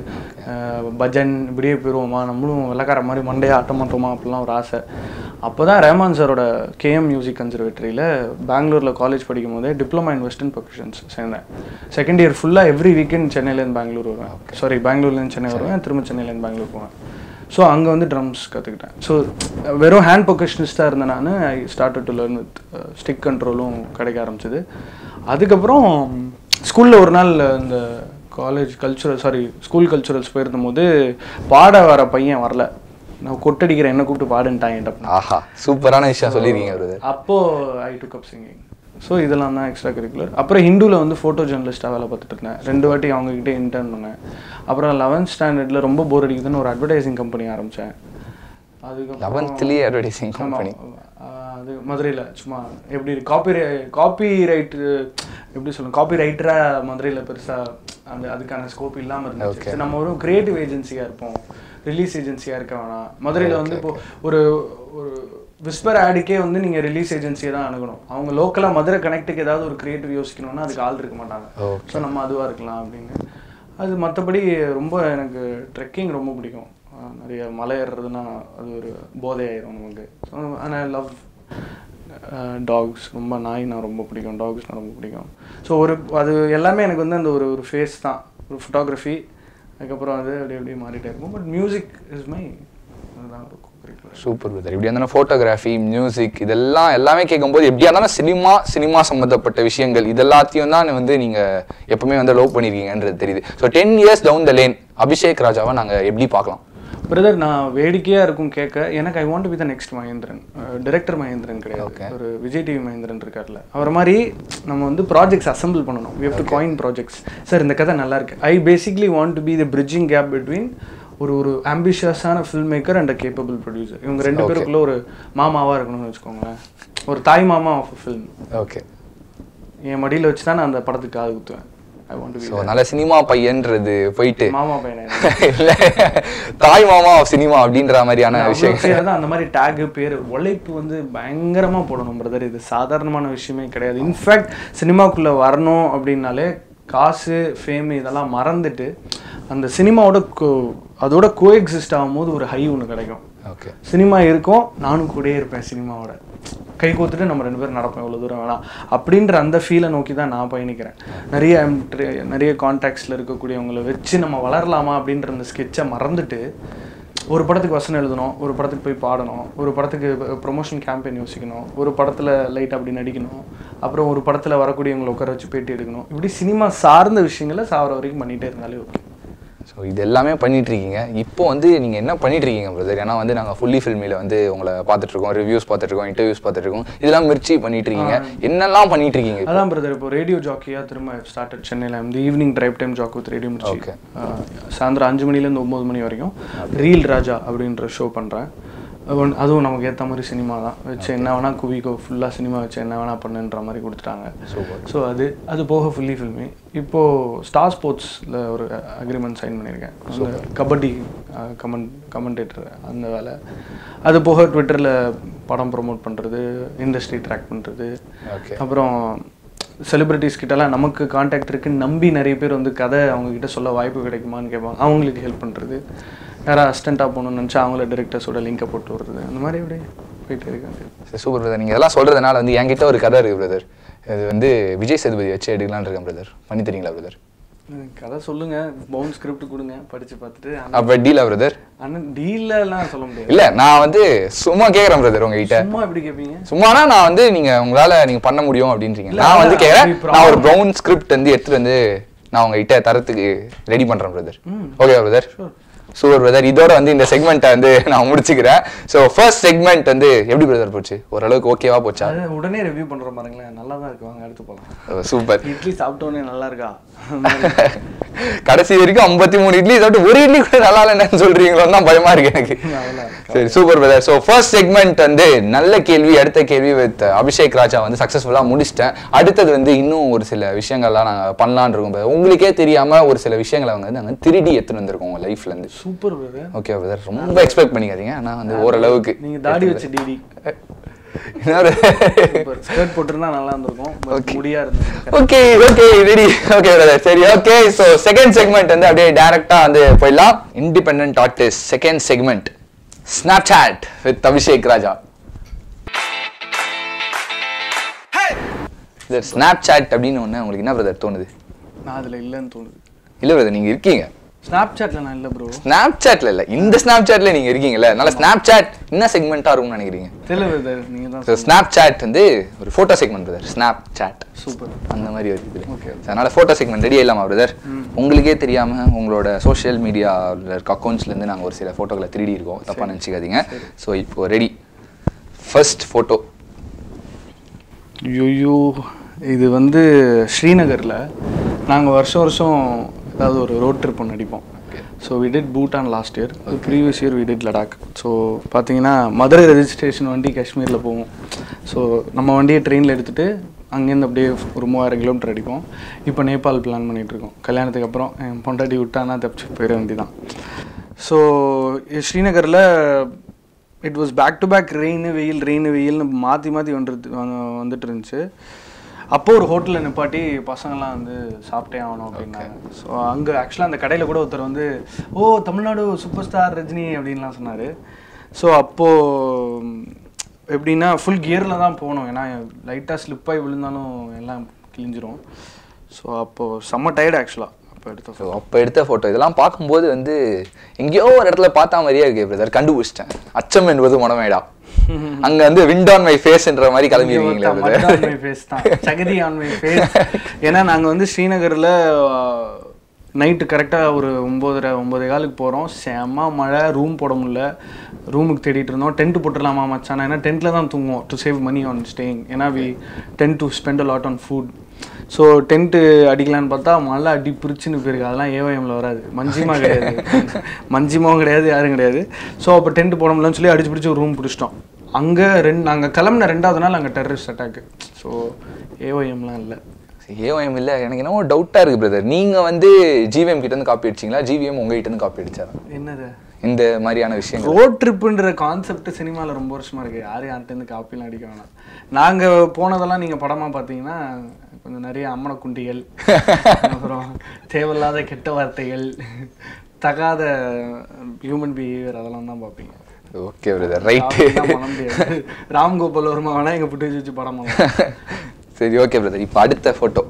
பஜன் இப்படியே போயிடுவோமா நம்மளும் வெள்ளக்கார மாதிரி மண்டையா ஆட்ட மாட்டோமா அப்படிலாம் ஒரு ஆசை அப்போ தான் ரஹ்மான் சாரோட கேஎம் மியூசிக் கன்சர்வேட்டரியில் பெங்களூரில் காலேஜ் படிக்கும் போதே டிப்ளமா இன் வெஸ்டர்ன் ப்ரொஃபஷன்ஸ் சேர்ந்தேன் செகண்ட் இயர் ஃபுல்லாக எவ்ரி வீக்கெண்ட் சென்னையிலேருந்து பெங்களூர் வருவேன் சாரி பெங்களூர்லேருந்து சென்னை வருவேன் திரும்ப சென்னையிலேருந்து பெங்களூர் போவேன் ஸோ அங்கே வந்து ட்ரம்ஸ் கற்றுக்கிட்டேன் ஸோ வெறும் ஹேண்ட் பொக்கஷனிஸ்டாக இருந்தேன் நான் I start to learn with stick கண்ட்ரோலும் கிடைக்க ஆரம்பிச்சது அதுக்கப்புறம் ஸ்கூலில் ஒரு நாள் இந்த காலேஜ் கல்ச்சுரல் சாரி ஸ்கூல் கல்ச்சுரல்ஸ் போயிருந்தபோது பாட வர பையன் வரல நான் கொட்டடிக்கிறேன் என்ன கூப்பிட்டு பாடுன்ட்டாங்க ஆஹா சூப்பரான விஷயம் சொல்லிருக்கீங்க பிரதர் அப்போது ஐ டுக் அப் சிங்கிங் ஸோ இதெல்லாம் தான் எக்ஸ்ட்ரா கரிக்குலர் அப்புறம் ஹிந்துவில் வந்து ஃபோட்டோ ஜேர்னலிஸ்ட்டாக வேலை பார்த்துட்டு இருந்தேன் ரெண்டு வாட்டி அவங்ககிட்ட இன்டர்ன் பண்ணேன் அப்புறம் லெவன்த் ஸ்டாண்டர்டில் ரொம்ப போர் அடிக்குதுன்னு ஒரு அட்வர்டைசிங் கம்பெனி ஆரம்பித்தேன் அதுக்கப்புறம் லெவன்த்லேயே அட்வர்டைசிங் கம்பெனி ஆஹ் அது மதுரையில் சும்மா எப்படி காப்பி காப்பி ரைட்டு எப்படி சொல்லணும் காப்பி ரைட்டராக மதுரையில் பெருசாக அந்த அதுக்கான ஸ்கோப் இல்லாமல் இருந்துச்சு சரி, நம்ம ஒரு கிரியேட்டிவ் ஏஜென்சியாக இருப்போம் ரிலீஸ் ஏஜென்சியாக இருக்க வேணாம் மதுரையில் வந்து இப்போ ஒரு ஒரு விஸ்பர் ஆடுக்கே வந்து நீங்கள் ரிலீஸ் ஏஜென்சியை தான் அணுகணும் அவங்க லோக்கலாக மதுரை கனெக்ட்டுக்கு ஏதாவது ஒரு கிரியேட்டிவ் யோசிக்கணும்னா அதுக்கு ஆள் இருக்க மாட்டாங்க ஸோ நம்ம அதுவாக இருக்கலாம் அப்படின்னு அது மற்றபடி ரொம்ப எனக்கு ட்ரெக்கிங் ரொம்ப பிடிக்கும் ஆஹ் நிறைய மலை ஏறுறதுனா அது ஒரு போதையாயிரும் நமக்கு ஸோ ஆனால் லவ் டாக்ஸ் ரொம்ப நாய் நான் ரொம்ப பிடிக்கும் டாக்ஸ் ரொம்ப பிடிக்கும் ஸோ ஒரு அது எல்லாமே எனக்கு வந்து அந்த ஒரு ஒரு ஃபேஸ் தான் ஒரு ஃபோட்டோகிராஃபி அதுக்கப்புறம் அது அப்படியே அப்படியே மாறிட்டே இருக்கும் பட் மியூசிக் இஸ் மை அதுதான் ஒரு curricular. சூப்பர் பிரதர் இப்படியா இருந்தாலும் ஃபோட்டோகிராஃபி மியூசிக் இதெல்லாம் எல்லாமே கேட்கும்போது எப்படியா இருந்தாலும் சினிமா சினிமா சம்மந்தப்பட்ட விஷயங்கள் இதெல்லாத்தையும் தான் வந்து நீங்க எப்பவுமே வந்து லவ் பண்ணிருக்கீங்கன்றது தெரியுது so ten years down the lane Abhishek ராஜாவை நாங்க எப்படி பார்க்கலாம் பிரதர் நான் வேடிக்கையாக இருக்கும் கேட்க எனக்கு I want be the next Mahendran director Mahendran கிடையாது ஒரு விஜய் டிவி மகேந்திரன் இருக்கார்ல அவர் மாதிரி நம்ம வந்து ப்ராஜெக்ட்ஸ் அசெம்பிள் பண்ணணும் we have to gain projects sir இந்த கதை நல்லா இருக்கு I basically want to be the bridging gap between ஒரு ஒரு ஆம்பிஷியஸான filmmaker and a capable producer இவங்க ரெண்டு பேருக்குள்ள ஒரு மாமாவாக இருக்கணும்னு வச்சுக்கோங்களேன் ஒரு தாய் மாமா ஆஃப் ஃபில்ம் ஓகே என் மடியில் வச்சு தான் நான் அந்த படத்துக்கு காது குத்துவேன் ஐ வாண்ட் டு ஸோ நல்ல சினிமா பையன்றது போயிட்டு மாமா பையனை இல்ல தாய் மாமா சினிமா அப்படின்ற மாதிரியான விஷயம் அவ்வளவு பேர் தான் அந்த மாதிரி டேக் பேர் உழைப்பு வந்து பயங்கரமா போடணும் பிரதர் இது சாதாரணமான விஷயமே கிடையாது இன்ஃபேக்ட் சினிமாக்குள்ள வரணும் அப்படின்னாலே காசு ஃபேம் இதெல்லாம் மறந்துட்டு அந்த சினிமாவோட co- அதோட கோ எக்ஸிஸ்ட் ஆகும்போது ஒரு ஹை ஒன்று கிடைக்கும் ஓகே சினிமா இருக்கும் நானும் கூடயே இருப்பேன் சினிமாவோட கை கோத்துட்டு நம்ம ரெண்டு பேரும் நடப்போம் எவ்வளோ தூரம் வேணாம் அப்படின்ற அந்த ஃபீலை நோக்கி தான் நான் பயணிக்கிறேன் நிறைய I'm tra- நிறைய கான்டாக்ட்ஸில் இருக்கக்கூடியவங்களை வச்சு நம்ம வளரலாமா அப்படின்ற அந்த ஸ்கெட்சை மறந்துட்டு ஒரு படத்துக்கு வசனம் எழுதணும் ஒரு படத்துக்கு போய் பாடணும் ஒரு படத்துக்கு ப்ரொமோஷன் கேம்பெயின் யோசிக்கணும் ஒரு படத்தில் லைட் அப்படி நடிக்கணும் அப்புறம் ஒரு படத்தில் வரக்கூடியவங்களை உட்கார வச்சு பேட்டி எடுக்கணும் இப்படி சினிமா சார்ந்த விஷயங்களை சாவர வரைக்கும் பண்ணிகிட்டே இருந்தாலே ஓகே ஸோ இது எல்லாமே பண்ணிட்டு இருக்கீங்க இப்போ வந்து நீங்க என்ன பண்ணிட்டு இருக்கீங்க பிரதர் ஏன்னா வந்து நாங்க ஃபுல்லி ஃபில்மில வந்து உங்களை பார்த்துட்டு இருக்கோம் ரிவ்யூஸ் பார்த்துட்டு இருக்கோம் இன்டர்வியூஸ் பார்த்துட்டு இருக்கோம் இதெல்லாம் மிர்ச்சி பண்ணிட்டு இருக்கீங்க என்னெல்லாம் பண்ணிட்டு இருக்கீங்க இப்போ? அதான் பிரதர் இப்போ ரேடியோ ஜாக்கியாக திரும்ப ஸ்டார்டட் சென்னையில் வந்து evening drive time jock with radio முடிச்சு Okay. சாயந்தரம் அஞ்சு மணிலேருந்து ஒம்பது மணி வரைக்கும் ரீல் ராஜா அப்படின்ற ஷோ பண்ணுறேன் ஒன்- அதுவும் நமக்கு ஏற்ற மாதிரி சினிமா தான் வச்சு என்ன வேணால் குவிக்கோ ஃபுல்லாக சினிமா வச்சு என்ன வேணால் பண்ணுன்ற மாதிரி கொடுத்துட்டாங்க ஸோ அது அது போக ஃபுல்லி ஃபில்மி இப்போது ஸ்டார் ஸ்போர்ட்ஸில் ஒரு அக்ரிமெண்ட் சைன் பண்ணியிருக்கேன் அந்த கபடி கமெண்ட் கமெண்டேட்டர் அந்த வேலை அது போக ட்விட்டரில் படம் ப்ரோமோட் பண்ணுறது இண்டஸ்ட்ரி ட்ராக் பண்ணுறது ஓகே அப்புறம் செலிபிரிட்டிஸ் கிட்டலாம் நமக்கு காண்டாக்ட் இருக்குன்னு நம்பி நிறைய பேர் வந்து கதை அவங்க கிட்ட சொல்ல வாய்ப்பு கிடைக்குமான்னு கேட்பாங்க அவங்களுக்கு ஹெல்ப் பண்ணுறது யாராவது அசிஸ்டண்ட்டாக போகணும்னு நினச்சா அவங்கள டிரெக்டர்ஸோட லிங்கை போட்டு விடுறது அந்த மாதிரி அப்படியே போயிட்டு இருக்காங்க சூப்பர் பிரதர் நீங்கள் இதெல்லாம் சொல்கிறதுனால வந்து என்கிட்ட ஒரு கதை இருக்குது பிரதர் இது வந்து விஜய் சேதுபதி வச்சு எடுக்கலாம்னு இருக்கேன் பிரதர் பண்ணி தரீங்களா பிரதர் கதை சொல்லுங்க பவுன் ஸ்கிரிப்ட் கொடுங்க படிச்சு பார்த்துட்டு அப்போ டீலா பிரதர் அண்ணன் டீல்லாம் சொல்ல முடியாது இல்லை நான் வந்து சும்மா கேட்குறேன் பிரதர் உங்ககிட்ட சும்மா எப்படி கேட்பீங்க சும்மானா நான் வந்து நீங்க உங்களால நீங்க பண்ண முடியும் அப்படின்றீங்க இல்ல, நான் வந்து அதான் கேக்குறேன் அப்படி நான் ஒரு ப்ரௌன் ஸ்கிரிப்ட் வந்து எடுத்துட்டு வந்து நான் உங்ககிட்ட தரத்துக்கு ரெடி பண்றேன் brother okay brother super brother இதோட வந்து இந்த செக்மெண்ட்டை வந்து நான் முடிச்சுக்கிறேன் ஸோ ஃபர்ஸ்ட் செக்மெண்ட் வந்து எப்படி பிரதர் போச்சு ஓரளவுக்கு ஓகேவா போச்சா அது உடனே ரிவ்யூ பண்ற பாருங்களேன் நல்லா தான் இருக்கு வாங்க அடுத்து போகலாம் சூப்பர் இட்லி சாப்பிட்டோன்னே நல்லா இருக்கா கடைசி வரைக்கும் ஐம்பத்தி மூணு இட்லி சாப்பிட்டு ஒரு இட்லி கூட நல்லா இல்லைன்னு சொல்றீங்களோன்னு தான் பயமா இருக்கு எனக்கு நல்லா இருக்கு சரி super brother so first segment வந்து நல்ல கேள்வி அடுத்த கேள்வி வித் அபிஷேக் ராஜா வந்து சக்ஸஸ்ஃபுல்லாக முடிச்சிட்டேன் அடுத்தது வந்து இன்னும் ஒரு சில விஷயங்கள்லாம் நாங்கள் பண்ணலான்னு இருக்கோம் brother. உங்களுக்கே தெரியாம ஒரு சில விஷயங்களை வந்து நாங்கள் திருடி எடுத்துட்டு வந்திருக்கோம் உங்க லைஃப்ல இருந்து சூப்பர் பிரதர் ஓகே பிரதர் ரொம்ப எக்ஸ்பெக்ட் பண்ணிக்காதீங்க ஆனால் வந்து ஓரளவுக்கு நீங்க தாடி வச்ச டிடி இன்னொரு ஸ்கர்ட் போட்டிருந்தா நல்லா இருந்திருக்கும் பட் முடியா இருந்தது okay okay ready okay brother சரி ஓகே ஸோ செகண்ட் செக்மெண்ட் வந்து அப்படியே டேரக்டா வந்து போயிடலாம் independent artist second segment Snapchat with Abhishek Raja இந்த ஸ்னாப் சாட் அப்படின்னு ஒன்று உங்களுக்கு என்ன பிரதர் தோணுது நான் அதுல இல்லைன்னு தோணுது இல்லை பிரதர் நீங்க இருக்கீங்க ஸ்னாப் சாட்ல நான் இல்லை ப்ரோ ஸ்னாப் சாட்ல இல்லை இந்த ஸ்னாப் சாட்ல நீங்க இருக்கீங்கல்ல அதனால ஸ்னாப் சாட் என்ன செக்மெண்ட்டாக இருக்கும்னு நினைக்கிறீங்க தெரியல பிரதர் நீங்க தான் ஸோ ஸ்னாப் சாட் வந்து ஒரு photo segment brother Snapchat super அந்த மாதிரி ஒரு இது Okay. அதனால ஃபோட்டோ செக்மெண்ட் ரெடி ஆயிடலாமா பிரதர் உங்களுக்கே தெரியாம உங்களோட சோஷியல் மீடியாவில் இருக்க அக்கௌண்ட்ஸ்ல இருந்து நாங்க ஒரு சில ஃபோட்டோக்களை திருடி இருக்கோம் தப்பா நினச்சிக்காதீங்க ஸோ இப்போ ரெடி ஃபர்ஸ்ட் ஃபோட்டோ ஐயோ இது வந்து ஸ்ரீநகரில் நாங்கள் வருஷம் வருஷம் ஏதாவது ஒரு ரோட் ட்ரிப் ஒன்று அடிப்போம் so we did Bhutan last year previous year we did Ladakh so பார்த்தீங்கன்னா மதுரை ரெஜிஸ்ட்ரேஷன் வண்டி காஷ்மீரில் போவோம் ஸோ நம்ம வண்டியை ட்ரெயினில் எடுத்துகிட்டு அங்கேருந்து அப்படியே ஒரு மூவாயிரம் கிலோமீட்டர் அடிப்போம் இப்போ நேபாள் பிளான் பண்ணிகிட்டு இருக்கோம் கல்யாணத்துக்கு அப்புறம் என் பொண்டாட்டி விட்டானா தப்பிச்சு போயிட வேண்டியதான் ஸோ ஸ்ரீநகரில் it was back to back rain வெயில் ரெயின் வெயில்னு மாற்றி மாற்றி வந்துட்டு வந்துட்டு இருந்துச்சு அப்போ ஒரு ஹோட்டலில் நிப்பாட்டி பசங்கள்லாம் வந்து சாப்பிட்டே ஆகணும் அப்படின்னாங்க ஸோ அங்கே ஆக்சுவலாக அந்த கடையில் கூட ஒருத்தர் வந்து oh Tamil Nadu super star Rajini அப்படின்லாம் சொன்னார் ஸோ அப்போது எப்படின்னா ஃபுல் கியரில் தான் போகணும் ஏன்னா லைட்டாக ஸ்லிப்பாகி விழுந்தாலும் எல்லாம் கிழிஞ்சிரும் ஸோ அப்போது செம்ம டயர்டு ஆக்சுவலாக அப்போ எடுத்த ஸோ அப்போ எடுத்த ஃபோட்டோ இதெல்லாம் பார்க்கும்போது வந்து எங்கேயோ ஒரு இடத்துல பார்த்த மாதிரியே இருக்கு பிரதர் கண்டுபிடிச்சிட்டேன் அச்சம் என்பது மனமேடா அங்க வந்து விண்ட் ஆன் மை ஃபேஸ்ன்ற மாதிரி கிளம்பிடுவீங்களே பிரதர் ஃபேஸ் தான் சகதி ஆன் மை ஃபேஸ் ஏன்னா நாங்கள் வந்து ஸ்ரீநகரில் நைட்டு கரெக்டாக ஒரு ஒம்போதரை ஒம்பதே காலுக்கு போகிறோம் செம்ம மழை ரூம் போட முடியல ரூமுக்கு தேடிட்டு இருந்தோம் டென்ட் போட்டுடலாமா மச்சான் ஏன்னா டென்ட்டில் தான் தூங்குவோம் to save money on staying ஏன்னா we tend to spend a lot on food so tent அடிக்கலான்னு பார்த்தா மழை அடி பிரிச்சுன்னு போயிருக்கு அதெல்லாம் ஏஓஎம்ல வராது மஞ்சிமா கிடையாது மஞ்சிமாவும் கிடையாது யாரும் கிடையாது ஸோ அப்போ டென்ட் போட முடியலன்னு சொல்லி அடிச்சு பிடிச்சி ஒரு ரூம் பிடிச்சிட்டோம் அங்கே ரெண்டு நாங்கள் கிளம்புன ரெண்டாவது நாள் அங்கே டெரரிஸ்ட் அட்டாக்கு ஸோ ஏஓஎம்லாம் இல்லை ஏஓஎம் இல்ல எனக்கு என்னமோ டவுட்டா இருக்கு பிரதர் நீங்க வந்து ஜிவிஎம் கிட்ட இருந்து காப்பி அடிச்சீங்களா ஜிவிஎம் உங்க கிட்ட இருந்து காப்பி அடிச்சாரா என்னது இந்த மாதிரியான விஷயங்கள் ரோட் ட்ரிப்புன்ற கான்செப்ட் சினிமாவில் ரொம்ப வருஷமா இருக்கு யாரும் யார்கிட்டேருந்து காப்பிலாம் அடிக்க வேணாம் நாங்கள் போனதெல்லாம் நீங்கள் படமாக பார்த்தீங்கன்னா கொஞ்சம் நிறைய அம்மன குண்டிகள் அப்புறம் தேவையில்லாத கெட்ட வார்த்தைகள் தகாத ஹியூமன் பிஹேவியர் அதெல்லாம் தான் பார்ப்பீங்க ஓகே பிரதர் ரைட்டு காப்பிலாம் பண்ண முடியாது ராம்கோபால் வருமா வேணா எங்கள் புட்டேஜ் வச்சு படம் பண்ணலாம் சரி ஓகே பிரதர் இப்போ அடுத்த ஃபோட்டோ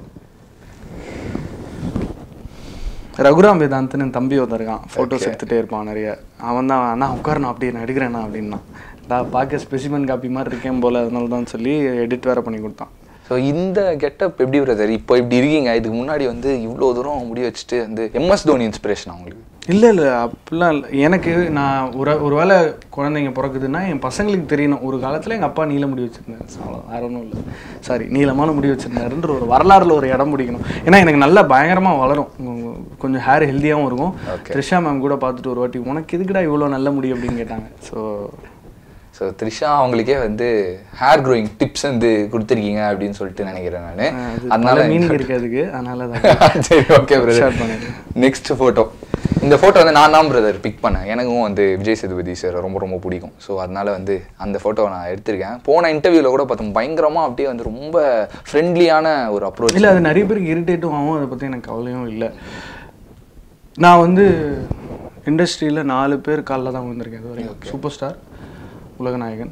ரகுராம் வேதாந்த்னு என் தம்பி ஒருத்தன் இருக்கான் ஃபோட்டோஸ் எடுத்துகிட்டே இருப்பான் நிறைய அவன் தான் அண்ணா உட்கார் நான் அப்படியே நான் எடுக்கிறேண்ணா அப்படின்னா நான் பார்க்க ஸ்பெசிமன் காப்பி மாதிரி இருக்கேன் போல அதனால தான் சொல்லி எடிட் வேற பண்ணி கொடுத்தான் ஸோ இந்த கெட்டப் எப்படி பிரதர் இப்போ இப்படி இருக்கீங்க இதுக்கு முன்னாடி வந்து இவ்வளோ தூரம் முடி வச்சுட்டு வந்து எம்எஸ் தோனி இன்ஸ்பிரேஷன் உங்களுக்கு இல்லை இல்லை அப்படிலாம் இல்லை எனக்கு நான் ஒரு ஒரு வேளை குழந்தைங்க பிறக்குதுன்னா என் பசங்களுக்கு தெரியணும் ஒரு காலத்தில் எங்கள் அப்பா நீல முடி வச்சுருந்தாரு அவ்வளோ வேற ஒன்றும் இல்லை சாரி நீளமான முடி வச்சுருந்தாருன்ற ஒரு வரலாறுல ஒரு இடம் பிடிக்கணும் ஏன்னா எனக்கு நல்லா பயங்கரமாக வளரும் உம், கொஞ்சம் ஹேர் ஹெல்த்தியாகவும் இருக்கும் Okay. த்ரிஷா மேம் கூட பார்த்துட்டு ஒரு வாட்டி உனக்கு எதுக்குடா இவ்வளோ நல்ல முடி அப்படின்னு கேட்டாங்க ஸோ ஸோ த்ரிஷா அவங்களுக்கே வந்து ஹேர் க்ரோயிங் டிப்ஸ் வந்து கொடுத்துருக்கீங்க அப்படின்னு சொல்லிட்டு நினைக்கிறேன் நான் அது அதனால பல மீனிங் இருக்கு அதுக்கு அதனால தான் சரி ஓகே Share பிரதர் பண்ணிடுறேன். நெக்ஸ்ட் ஃபோட்டோ இந்த ஃபோட்டோ வந்து நான் தான் பிரதர் பிக் பண்ணேன் எனக்கும் வந்து விஜய் சேதுபதி சார் ரொம்ப ரொம்ப பிடிக்கும் ஸோ அதனால வந்து அந்த ஃபோட்டோவை நான் எடுத்திருக்கேன் போன இன்டர்வியூவில் கூட பார்த்தோம் பயங்கரமாக அப்படியே வந்து ரொம்ப ஃப்ரெண்ட்லியான ஒரு அப்ரோச் இல்லை அது நிறைய பேருக்கு இரிட்டேட்டும் ஆகும் அதை பற்றி எனக்கு கவலையும் இல்லை நான் வந்து இண்டஸ்ட்ரியில் நாலு பேர் காலில் தான் வந்திருக்கேன் இது வரைக்கும் சூப்பர் ஸ்டார் உலகநாயகன்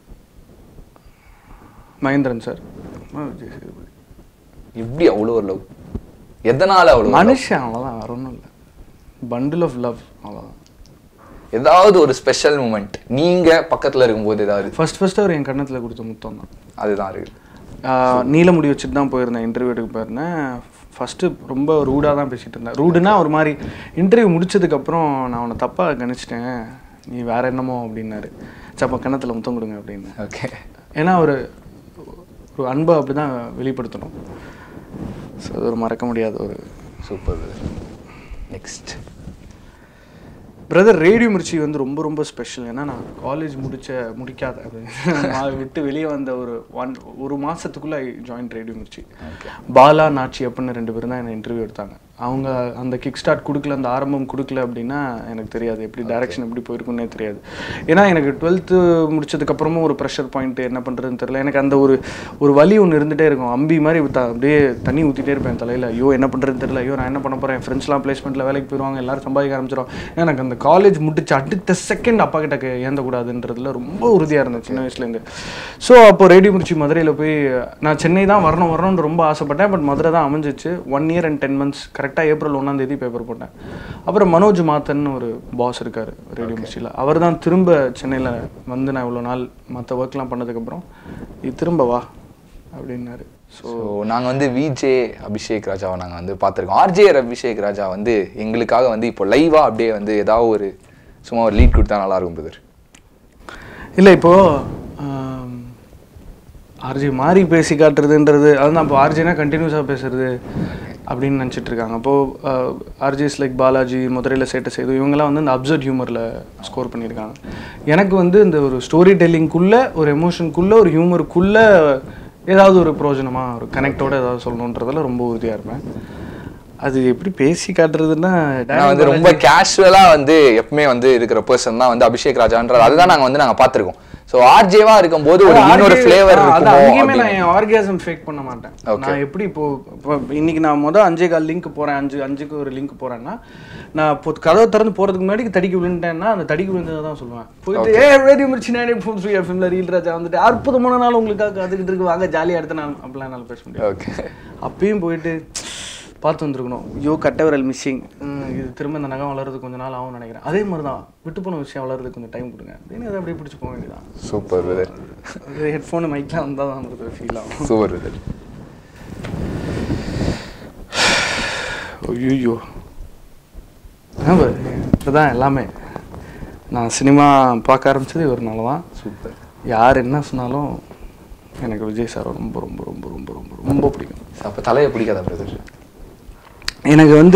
மகேந்திரன் சார் விஜய் சேதுபதி எப்படி அவ்வளோ ஒரு லவ் எதனால அவ்வளோ மனுஷன் அவ்வளோதான் வேற ஒன்றும் இல்லை பண்டில் ஆஃப் லவ் அவ்வளோதான் ஏதாவது ஒரு ஸ்பெஷல் மூமெண்ட் நீங்க பக்கத்துல இருக்கும்போது ஏதாவது ஃபர்ஸ்ட் ஃபர்ஸ்ட் அவர் என் கண்ணத்தில் கொடுத்த முத்தம் தான் அதுதான் இருக்கு ஆஹ் நீல முடி வச்சுட்டு தான் போயிருந்தேன் இன்டர்வியூ எடுக்க போயிருந்தேன் ஃபஸ்ட்டு ரொம்ப ரூடாக தான் பேசிகிட்டு இருந்தேன் ரூடுனா ஒரு மாதிரி இன்டர்வியூ முடிச்சதுக்கப்புறம் நான் உன்னை தப்பாக கணிச்சிட்டேன் நீ வேற என்னமோ அப்படின்னாரு சப்பா கன்னத்தில் முத்தம் கொடுங்க அப்படின்னு ஓகே ஏன்னா ஒரு ஒரு அன்பை அப்படி தான் வெளிப்படுத்தணும் ஸோ அது ஒரு மறக்க முடியாத ஒரு super next brother radio Mirchi வந்து ரொம்ப ரொம்ப ஸ்பெஷல் ஏன்னா நான் காலேஜ் முடிச்ச முடிக்காத அது நான் விட்டு வெளியே வந்த ஒரு ஒன் ஒரு மாசத்துக்குள்ள ஜாயின் ரேடியோ மிர்ச்சி பாலா நாச்சி அப்படின்னு ரெண்டு பேரும் தான் என்னை இன்டர்வியூ எடுத்தாங்க அவங்க அந்த கிக் ஸ்டார்ட் கொடுக்கல அந்த ஆரம்பம் கொடுக்கல அப்படின்னா எனக்கு தெரியாது எப்படி டைரக்ஷன் எப்படி போயிருக்குன்னே தெரியாது ஏன்னா எனக்கு டுவெல்த்து முடிச்சதுக்கப்புறமும் ஒரு ப்ரெஷர் பாயிண்ட் என்ன பண்ணுறதுன்னு தெரியல எனக்கு அந்த ஒரு ஒரு வலி ஒன்று இருந்துகிட்டே இருக்கும் அம்பி மாதிரி த- அப்படியே தண்ணி ஊற்றிட்டே இருப்பேன் தலையில் ஐயோ என்ன பண்ணுறதுன்னு தெரியல ஐயோ நான் என்ன பண்ண போகிறேன் ஃப்ரெண்ட்ஸ்லாம் பிளேஸ்மெண்ட்டில் வேலைக்கு போயிடுவாங்க எல்லாரும் சம்பாதிக்க ஆரம்பிச்சிடும் எனக்கு அந்த காலேஜ் முடிச்சு அடுத்த செகண்ட் அப்பா கிட்ட கே- ஏந்தக்கூடாதுன்றதுல ரொம்ப உறுதியாக இருந்தேன் சின்ன வயசுலேருந்து ஸோ அப்போ ரேடியோ முடிச்சு மதுரையில் போய் நான் சென்னை தான் வரணும் வரணும்னு ரொம்ப ஆசைப்பட்டேன் பட் மதுரை தான் அமைஞ்சிச்சு one year and ten months கரெக்டாக ஏப்ரல் ஒன்றாம் தேதி பேப்பர் போட்டேன் அப்புறம் மனோஜ் மாத்தன் ஒரு பாஸ் இருக்கார் ரேடியோ மிர்ச்சியில் அவர் தான் திரும்ப சென்னையில் வந்து நான் இவ்வளோ நாள் மற்ற ஒர்க்லாம் பண்ணதுக்கப்புறம் இது திரும்ப வா அப்படின்னாரு ஸோ ஸோ நாங்கள் வந்து விஜே அபிஷேக் ராஜாவை நாங்கள் வந்து பார்த்துருக்கோம் ஆர்ஜே அபிஷேக் ராஜா வந்து எங்களுக்காக வந்து இப்போ லைவாக அப்படியே வந்து ஏதாவது ஒரு சும்மா ஒரு லீட் கொடுத்தா நல்லா இருக்கும் பிரதர் இல்லை இப்போது ஆர்ஜி மாறி பேசி காட்டுறதுன்றது அதுதான் இப்போ ஆர்ஜினா கண்டினியூஸாக பேசுறது அப்படின்னு நினச்சிட்டு இருக்காங்க அப்போது ஆர்ஜிஸ் லைக் பாலாஜி மதுரையில் சேட்டை செய்து இவங்கெல்லாம் வந்து இந்த அப்சர்ட் ஹியூமரில் ஸ்கோர் பண்ணியிருக்காங்க எனக்கு வந்து இந்த ஒரு ஸ்டோரி டெல்லிங்குள்ளே ஒரு எமோஷனுக்குள்ளே ஒரு ஹியூமருக்குள்ளே ஏதாவது ஒரு பிரயோஜனமாக ஒரு கனெக்டோட ஏதாவது சொல்லணுன்றதுல ரொம்ப உறுதியாக இருப்பேன் அது எப்படி பேசி காட்டுறதுன்னா நான் வந்து ரொம்ப கேஷுவலாக வந்து எப்பவுமே வந்து இருக்கிற பர்சன் தான் வந்து அபிஷேக் ராஜான்றது அதுதான் நாங்கள் வந்து நாங்கள் பார்த்துருக்கோம் ஸோ ஆர்ஜேவா இருக்கும்போது ஒரு இன்னொரு ஃப்ளேவர் அது இருக்குமோ அங்கேயுமே அப்படின்னு. நான் என் ஆர்காசம் ஃபேக் பண்ண மாட்டேன் நான் எப்படி இப்போ இப்போ இன்னைக்கு நான் மொதல் அஞ்சே கால் லிங்க் போறேன் அஞ்சு அஞ்சுக்கு ஒரு லிங்க் போறேன்னா நான் இப்போ கதவை திறந்து போறதுக்கு முன்னாடி தடிக்கு விழுந்துட்டேன்னா அந்த தடிக்கு விழுந்ததை தான் சொல்லுவேன் போயிட்டு ஏ ரேடியோ மிர்ச்சி நானே ஃபோன் ஃப்ரீ எஃப்எம்ல ரீல் ராஜா வந்துட்டு அற்புதமான நாள் உங்களுக்காக கற்றுக்கிட்டு இருக்கு வாங்க ஜாலியாக எடுத்து நான் அப்படிலாம் என்னால் பேச முடியும் ஓகே அப்பயும் போயிட்டு பார்த்து வந்திருக்கணும் ஐயோ கட்டவரல் மிஸ்ஸிங் இது திரும்ப இந்த நகம் வளர்றதுக்கு கொஞ்ச நாள் ஆகும்னு நினைக்கிறேன் அதே மாதிரி தான் விட்டு போன விஷயம் வளர்றதுக்கு கொஞ்சம் டைம் கொடுங்க அப்படின்னு அதை அப்படியே பிடிச்சி போக வேண்டியதான் சூப்பர் பிரதர் அது ஹெட்ஃபோனு மைக்லாம் வந்தால் தான் நம்மளுக்கு ஃபீல் ஆகும் சூப்பர் பிரதர் ஐயோ இப்போதான் எல்லாமே நான் சினிமா பார்க்க ஆரம்பிச்சது இவர்னால தான் சூப்பர் யார் என்ன சொன்னாலும் எனக்கு விஜய் சார் ரொம்ப ரொம்ப ரொம்ப ரொம்ப ரொம்ப ரொம்ப பிடிக்கும் அப்போ தலையை பிடிக்காதா பிரதர் எனக்கு வந்து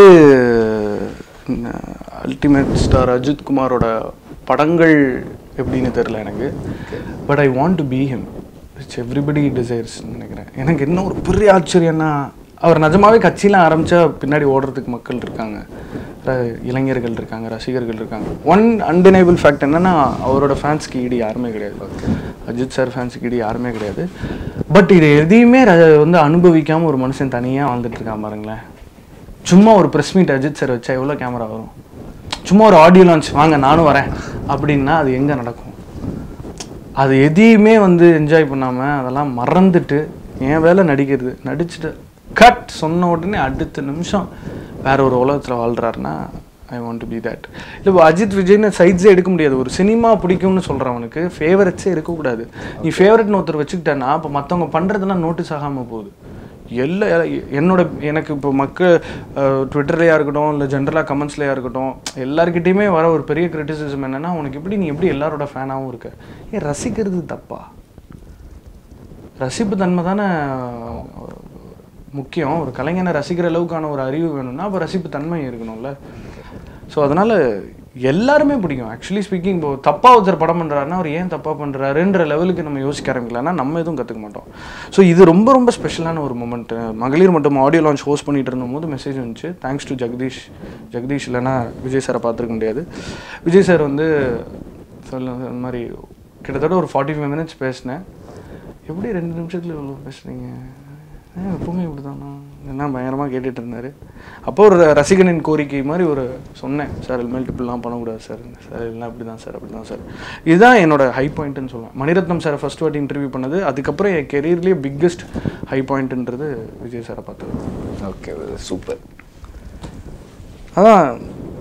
அல்டிமேட் ஸ்டார் அஜித் குமாரோட படங்கள் எப்படின்னு தெரில எனக்கு but I want to be him it's everybody desires நினைக்கிறேன் எனக்கு என்ன ஒரு பெரிய ஆச்சரியம்னா அவர் நிஜமாவே கட்சியெலாம் ஆரம்பிச்சா பின்னாடி ஓடுறதுக்கு மக்கள் இருக்காங்க ர- இளைஞர்கள் இருக்காங்க ரசிகர்கள் இருக்காங்க ஒன் அன்டினைபிள் ஃபேக்ட் என்னன்னா அவரோட ஃபேன்ஸ்க்கு ஈடு யாருமே கிடையாது அஜித் சார் ஃபேன்ஸுக்கு ஈடு யாருமே கிடையாது பட் இது எதையுமே ர- வந்து அனுபவிக்காம ஒரு மனுஷன் தனியாக வாழ்ந்துட்டு இருக்கான் பாருங்களேன் சும்மா ஒரு ப்ரெஸ் மீட் அஜித் சார் வச்சா எவ்வளோ கேமரா வரும் சும்மா ஒரு ஆடியோ லான்ச் வாங்க நானும் வரேன் அப்படின்னா அது எங்கே நடக்கும் அது எதையுமே வந்து என்ஜாய் பண்ணாமல் அதெல்லாம் மறந்துட்டு என் வேலை நடிக்கிறது நடிச்சுட்டு கட் சொன்ன உடனே அடுத்த நிமிஷம் வேற ஒரு உலகத்தில் வாழ்றாருன்னா I want to be that இல்லை இப்போ அஜித் விஜய்னு சைட்ஸே எடுக்க முடியாது ஒரு சினிமா பிடிக்கும்னு சொல்கிறவனுக்கு ஃபேவரட்ஸே இருக்கக்கூடாது நீ ஃபேவரட்னு ஒருத்தர் வச்சுக்கிட்டேன்னா அப்போ மற்றவங்க பண்ணுறதெல்லாம் நோட்டீஸ் ஆகாமல் போகுது எல்லா என்னோட எனக்கு இப்போ மக்கள் ட்விட்டர்லையாக இருக்கட்டும் இல்லை ஜென்ரலாக கமெண்ட்ஸ்லையாக இருக்கட்டும் எல்லாருக்கிட்டேயுமே வர ஒரு பெரிய கிரிட்டிசிசம் என்னன்னா உனக்கு எப்படி நீ எப்படி எல்லாரோட ஃபேனாகவும் இருக்க ஏன் ரசிக்கிறது தப்பா ரசிப்பு தன்மை தானே முக்கியம் ஒரு கலைஞனை ரசிக்கிற அளவுக்கான ஒரு அறிவு வேணும்னா அப்போ ரசிப்பு தன்மை இருக்கணும்ல ஸோ அதனால் எல்லாருமே பிடிக்கும் ஆக்சுவலி ஸ்பீக்கிங் இப்போ தப்பாக ஒருத்தர் படம் பண்ணுறாருன்னா அவர் ஏன் தப்பாக பண்ணுறாருன்ற லெவலுக்கு நம்ம யோசிக்க ஆரம்பிக்கலன்னா நம்ம எதுவும் கற்றுக்க மாட்டோம் ஸோ இது ரொம்ப ரொம்ப ஸ்பெஷலான ஒரு மூமெண்ட் மகளிர் மட்டும் ஆடியோ லான்ச் ஹோஸ்ட் பண்ணிட்டு இருந்தபோது மெசேஜ் வந்துச்சு தேங்க்ஸ் டு ஜெகதீஷ் ஜெகதீஷ் இல்லைன்னா விஜய் சாரை பார்த்துருக்க முடியாது விஜய் சார் வந்து சொல்ல இந்த மாதிரி கிட்டத்தட்ட ஒரு ஃபார்ட்டி ஃபைவ் மினிட்ஸ் பேசினேன் எப்படி ரெண்டு நிமிஷத்தில் இவ்வளோ பேசுகிறீங்க எப்பவுமே இப்படி தானா என்ன பயங்கரமாக கேட்டுட்டு இருந்தார் அப்போ ஒரு ரசிகனின் கோரிக்கை மாதிரி ஒரு சொன்னேன் சார் இனிமேல் இப்படிலாம் பண்ணக்கூடாது சார் சார் இல்லைனா இப்படி தான் சார் அப்படி தான் சார் இதுதான் என்னோட ஹை பாயிண்ட்னு சொல்லுவேன் மணிரத்னம் சாரை ஃபர்ஸ்ட் வாட்டி இன்டர்வியூ பண்ணது அதுக்கப்புறம் என் கெரியர்லேயே பிக்கஸ்ட் ஹை பாயிண்ட்ன்றது விஜய் சாரை பார்த்தது ஓகே பிரதர் சூப்பர் அதான்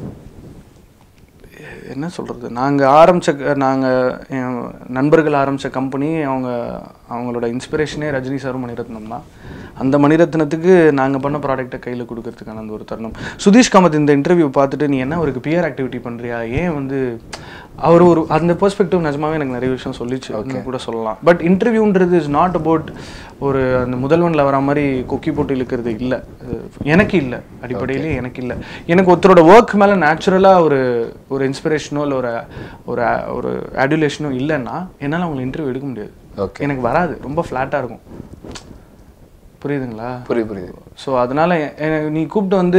என்ன சொல்கிறது நாங்கள் ஆரம்பித்த நாங்கள் நண்பர்கள் ஆரம்பித்த கம்பெனி அவங்க அவங்களோட இன்ஸ்பிரேஷனே ரஜினி சாரும் மணிரத்னம் தான் அந்த மணிரத்னத்துக்கு நாங்கள் பண்ண ப்ராடக்ட்டை கையில் கொடுக்கறதுக்கான அந்த ஒரு தருணம் சுதீஷ் காமத் இந்த இன்டர்வியூ பார்த்துட்டு நீ என்ன அவருக்கு பியர் ஆக்டிவிட்டி பண்ணுறியா ஏன் வந்து அவர் ஒரு அந்த பெர்ஸ்பெக்டிவ் நிஜமாவே எனக்கு நிறைய விஷயம் சொல்லிச்சு இன்னும் கூட சொல்லலாம் பட் இன்டர்வியூன்றது இஸ் நாட் அபவுட் ஒரு அந்த முதல்வனில் வர மாதிரி கொக்கி போட்டு இழுக்கிறது இல்லை எனக்கு இல்லை அடிப்படையிலே எனக்கு இல்லை எனக்கு ஒருத்தரோட ஒர்க் மேலே நேச்சுரலாக ஒரு ஒரு இன்ஸ்பிரேஷனோ இல்லை ஒரு ஒரு ஒரு ஆடுலேஷனோ இல்லைன்னா என்னால் அவங்களை இன்டர்வியூ எடுக்க முடியாது ஓகே எனக்கு வராது ரொம்ப ஃப்ளாட்டாக இருக்கும் புரியுதுங்களா புரியுது புரியுது ஸோ அதனால எனக்கு நீ கூப்பிட்டு வந்து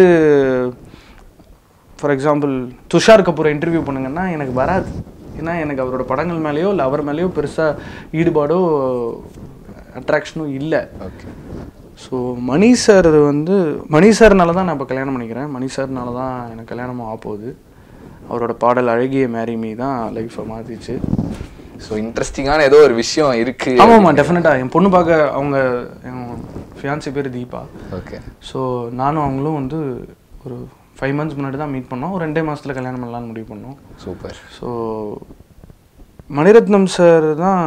ஃபார் எக்ஸாம்பிள் துஷார் கபூரை இன்டர்வியூ பண்ணுங்கன்னா எனக்கு வராது ஏன்னா எனக்கு அவரோட படங்கள் மேலேயோ இல்லை அவர் மேலேயோ பெருசாக ஈடுபாடோ அட்ராக்ஷனும் இல்லை ஓகே ஸோ மணி சார் வந்து மணி சார்னால தான் நான் இப்போ கல்யாணம் பண்ணிக்கிறேன் மணி சார்னால தான் எனக்கு கல்யாணமும் ஆகப்போகுது அவரோட பாடல் அழகிய மேரிமி தான் லைஃப்பை மாற்றிச்சு ஸோ இன்ட்ரெஸ்டிங்கான ஏதோ ஒரு விஷயம் இருக்கு ஆமாம்மா டெஃபினட்டாக என் பொண்ணு பார்க்க அவங்க என் ஃபியான்சி பேர் தீபா ஓகே ஸோ நானும் அவங்களும் வந்து ஒரு ஃபைவ் மந்த்ஸ் முன்னாடி தான் மீட் பண்ணோம் ஒரு ரெண்டே மாதத்தில் கல்யாணம் பண்ணலாம்னு முடிவு பண்ணோம் சூப்பர் ஸோ மணிரத்னம் சார் தான்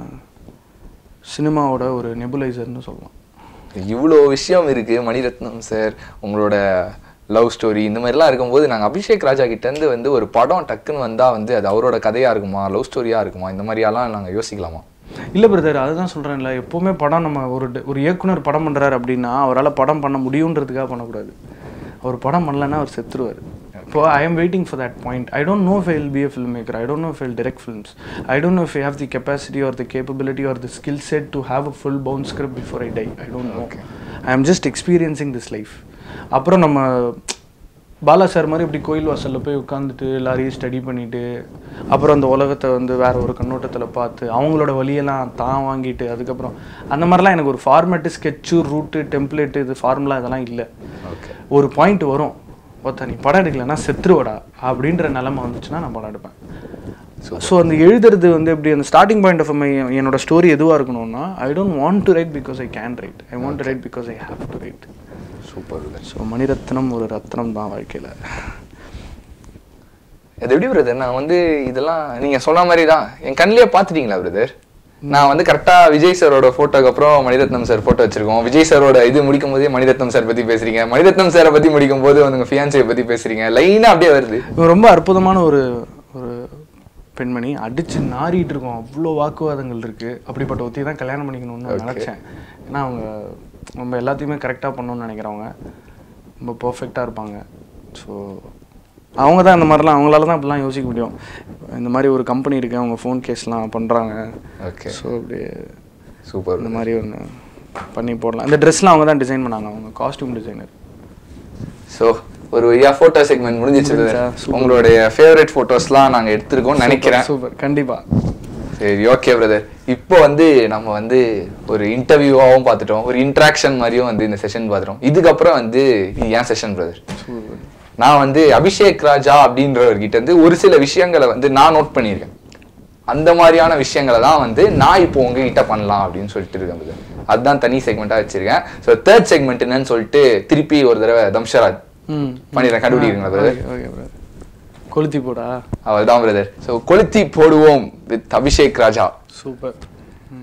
சினிமாவோட ஒரு நெபுலைசர்னு சொல்லலாம் இவ்வளோ விஷயம் இருக்கு மணிரத்னம் சார் உங்களோட லவ் ஸ்டோரி இந்த மாதிரிலாம் இருக்கும்போது நாங்கள் அபிஷேக் ராஜா கிட்டேருந்து வந்து ஒரு படம் டக்குன்னு வந்தால் வந்து அது அவரோட கதையாக இருக்குமா லவ் ஸ்டோரியாக இருக்குமா இந்த மாதிரியெல்லாம் நாங்கள் யோசிக்கலாமா இல்லை பிரதர் அதுதான் சொல்கிறேன்ல எப்போவுமே படம் நம்ம ஒரு ட- ஒரு இயக்குனர் படம் பண்ணுறாரு அப்படின்னா அவரால் படம் பண்ண முடியுன்றதுக்காக பண்ணக்கூடாது அவர் படம் பண்ணலன்னா அவர் செத்துருவார் இப்போ I am waiting for that point I don't know fail be a film maker I don't know fail direct films I don't know if I have the capacity or the capability or the skill set to have a full bound script before I die I don't know I am just experiencing this life அப்புறம் நம்ம Bala sir மாதிரி இப்படி கோயில் வாசலில் போய் உட்காந்துட்டு எல்லாரையும் study பண்ணிட்டு அப்புறம் அந்த உலகத்தை வந்து வேற ஒரு கண்ணோட்டத்தில் பார்த்து அவங்களோட வழியெல்லாம் தான் வாங்கிட்டு அதுக்கப்புறம் அந்த மாதிரிலாம் எனக்கு ஒரு ஃபார்மேட்டு ஸ்கெட்சு ரூட்டு டெம்ப்ளேட்டு இது ஃபார்முலா இதெல்லாம் இல்லை ஓகே ஒரு பாயிண்ட் வரும் ஒருத்த நீ படம் எடுக்கலன்னா செத்துருவடா அப்படின்ற நிலைமை வந்துச்சுன்னா நான் படம் எடுப்பேன் ஸோ அந்த எழுதுறது வந்து எப்படி அந்த ஸ்டார்டிங் பாயிண்ட் ஆஃப் மை என்னோட ஸ்டோரி எதுவாக இருக்கணும்னா I don't want to write because I can write I want to write because I have to write super so Mani Ratnam ஒரு ரத்னம் தான் வாழ்க்கையில் அது எப்படி பிரதர் நான் வந்து இதெல்லாம் நீங்க சொன்ன மாதிரி தான் என் கண்ணிலேயே பார்த்துட்டீங்களா பிரதர் நான் வந்து கரெக்டா விஜய் சாரோட போட்டோக்கு அப்புறம் மணிரத்னம் சார் போட்டோ வச்சிருக்கோம் விஜய் சாரோட இது முடிக்கும் போதே மணிரத்னம் சார் பத்தி பேசுறீங்க மணிரத்னம் சாரை பத்தி முடிக்கும் போது வந்து உங்க ஃபியான்சியை பத்தி பேசுறீங்க லைனா அப்படியே வருது இவன் ரொம்ப அற்புதமான ஒரு ஒரு பெண்மணி அடிச்சு நாறிட்டு இருக்கோம் அவ்வளோ வாக்குவாதங்கள் இருக்கு அப்படிப்பட்ட ஒத்தி தான் கல்யாணம் பண்ணிக்கணும்னு நான் நினச்சேன் ஏன்னா அவங்க நம்ம எல்லாத்தையுமே கரெக்டாக பண்ணணும்னு நினைக்கிறவங்க ரொம்ப பர்ஃபெக்டாக இருப்பாங்க ஸோ அவங்க தான் இந்த மாதிரிலாம் அவங்களால தான் இப்படிலாம் யோசிக்க முடியும் இந்த மாதிரி ஒரு கம்பெனி இருக்கு அவங்க ஃபோன் கேஸ்லாம் பண்ணுறாங்க ஓகே ஸோ அப்படியே சூப்பர் இந்த மாதிரி ஒன்று பண்ணி போடலாம் இந்த ட்ரெஸ்லாம் அவங்க தான் டிசைன் பண்ணாங்க அவங்க காஸ்டியூம் டிசைனர் ஸோ ஒரு வழியா போட்டோ செக்மெண்ட் முடிஞ்சிச்சு brother. முடிஞ்சா, super. உங்களுடைய ஃபேவரட் போட்டோஸ்லாம் நாங்க எடுத்திருக்கோம்னு நினைக்கிறேன் சூப்பர் கண்டிப்பா சரி ஓகே பிரதர் இப்போ வந்து நம்ம வந்து ஒரு இன்டர்வியூவாகவும் பார்த்துட்டோம் ஒரு இன்ட்ராக்ஷன் மாதிரியும் வந்து இந்த செஷன் பார்த்துட்டோம் இதுக்கப்புறம் வந்து இது ஏன் செஷன் பிரதர் சூப்பர் நான் வந்து அபிஷேக் ராஜா அப்படின்றவர்கிட்ட இருந்து ஒரு சில விஷயங்களை வந்து நான் நோட் பண்ணியிருக்கேன் அந்த மாதிரியான விஷயங்களை தான் வந்து நான் இப்போ உங்ககிட்ட பண்ணலாம் அப்படின்னு சொல்லிட்டு இருக்கேன் brother. அதுதான் தனி செக்மெண்ட்டாக வச்சிருக்கேன் ஸோ தேர்ட் செக்மெண்ட் என்னன்னு சொல்லிட்டு திருப்பி ஒரு தடவை தம்ஷராஜ் ம் பண்ணிடுறேன் கண்டுபிடிக்கிறீங்களா பிரதர் ஓகே ஓகே பிரதர் கொளுத்தி போடா அவர் தான் பிரதர் ஸோ கொளுத்தி போடுவோம் வித் அபிஷேக் ராஜா சூப்பர் ம்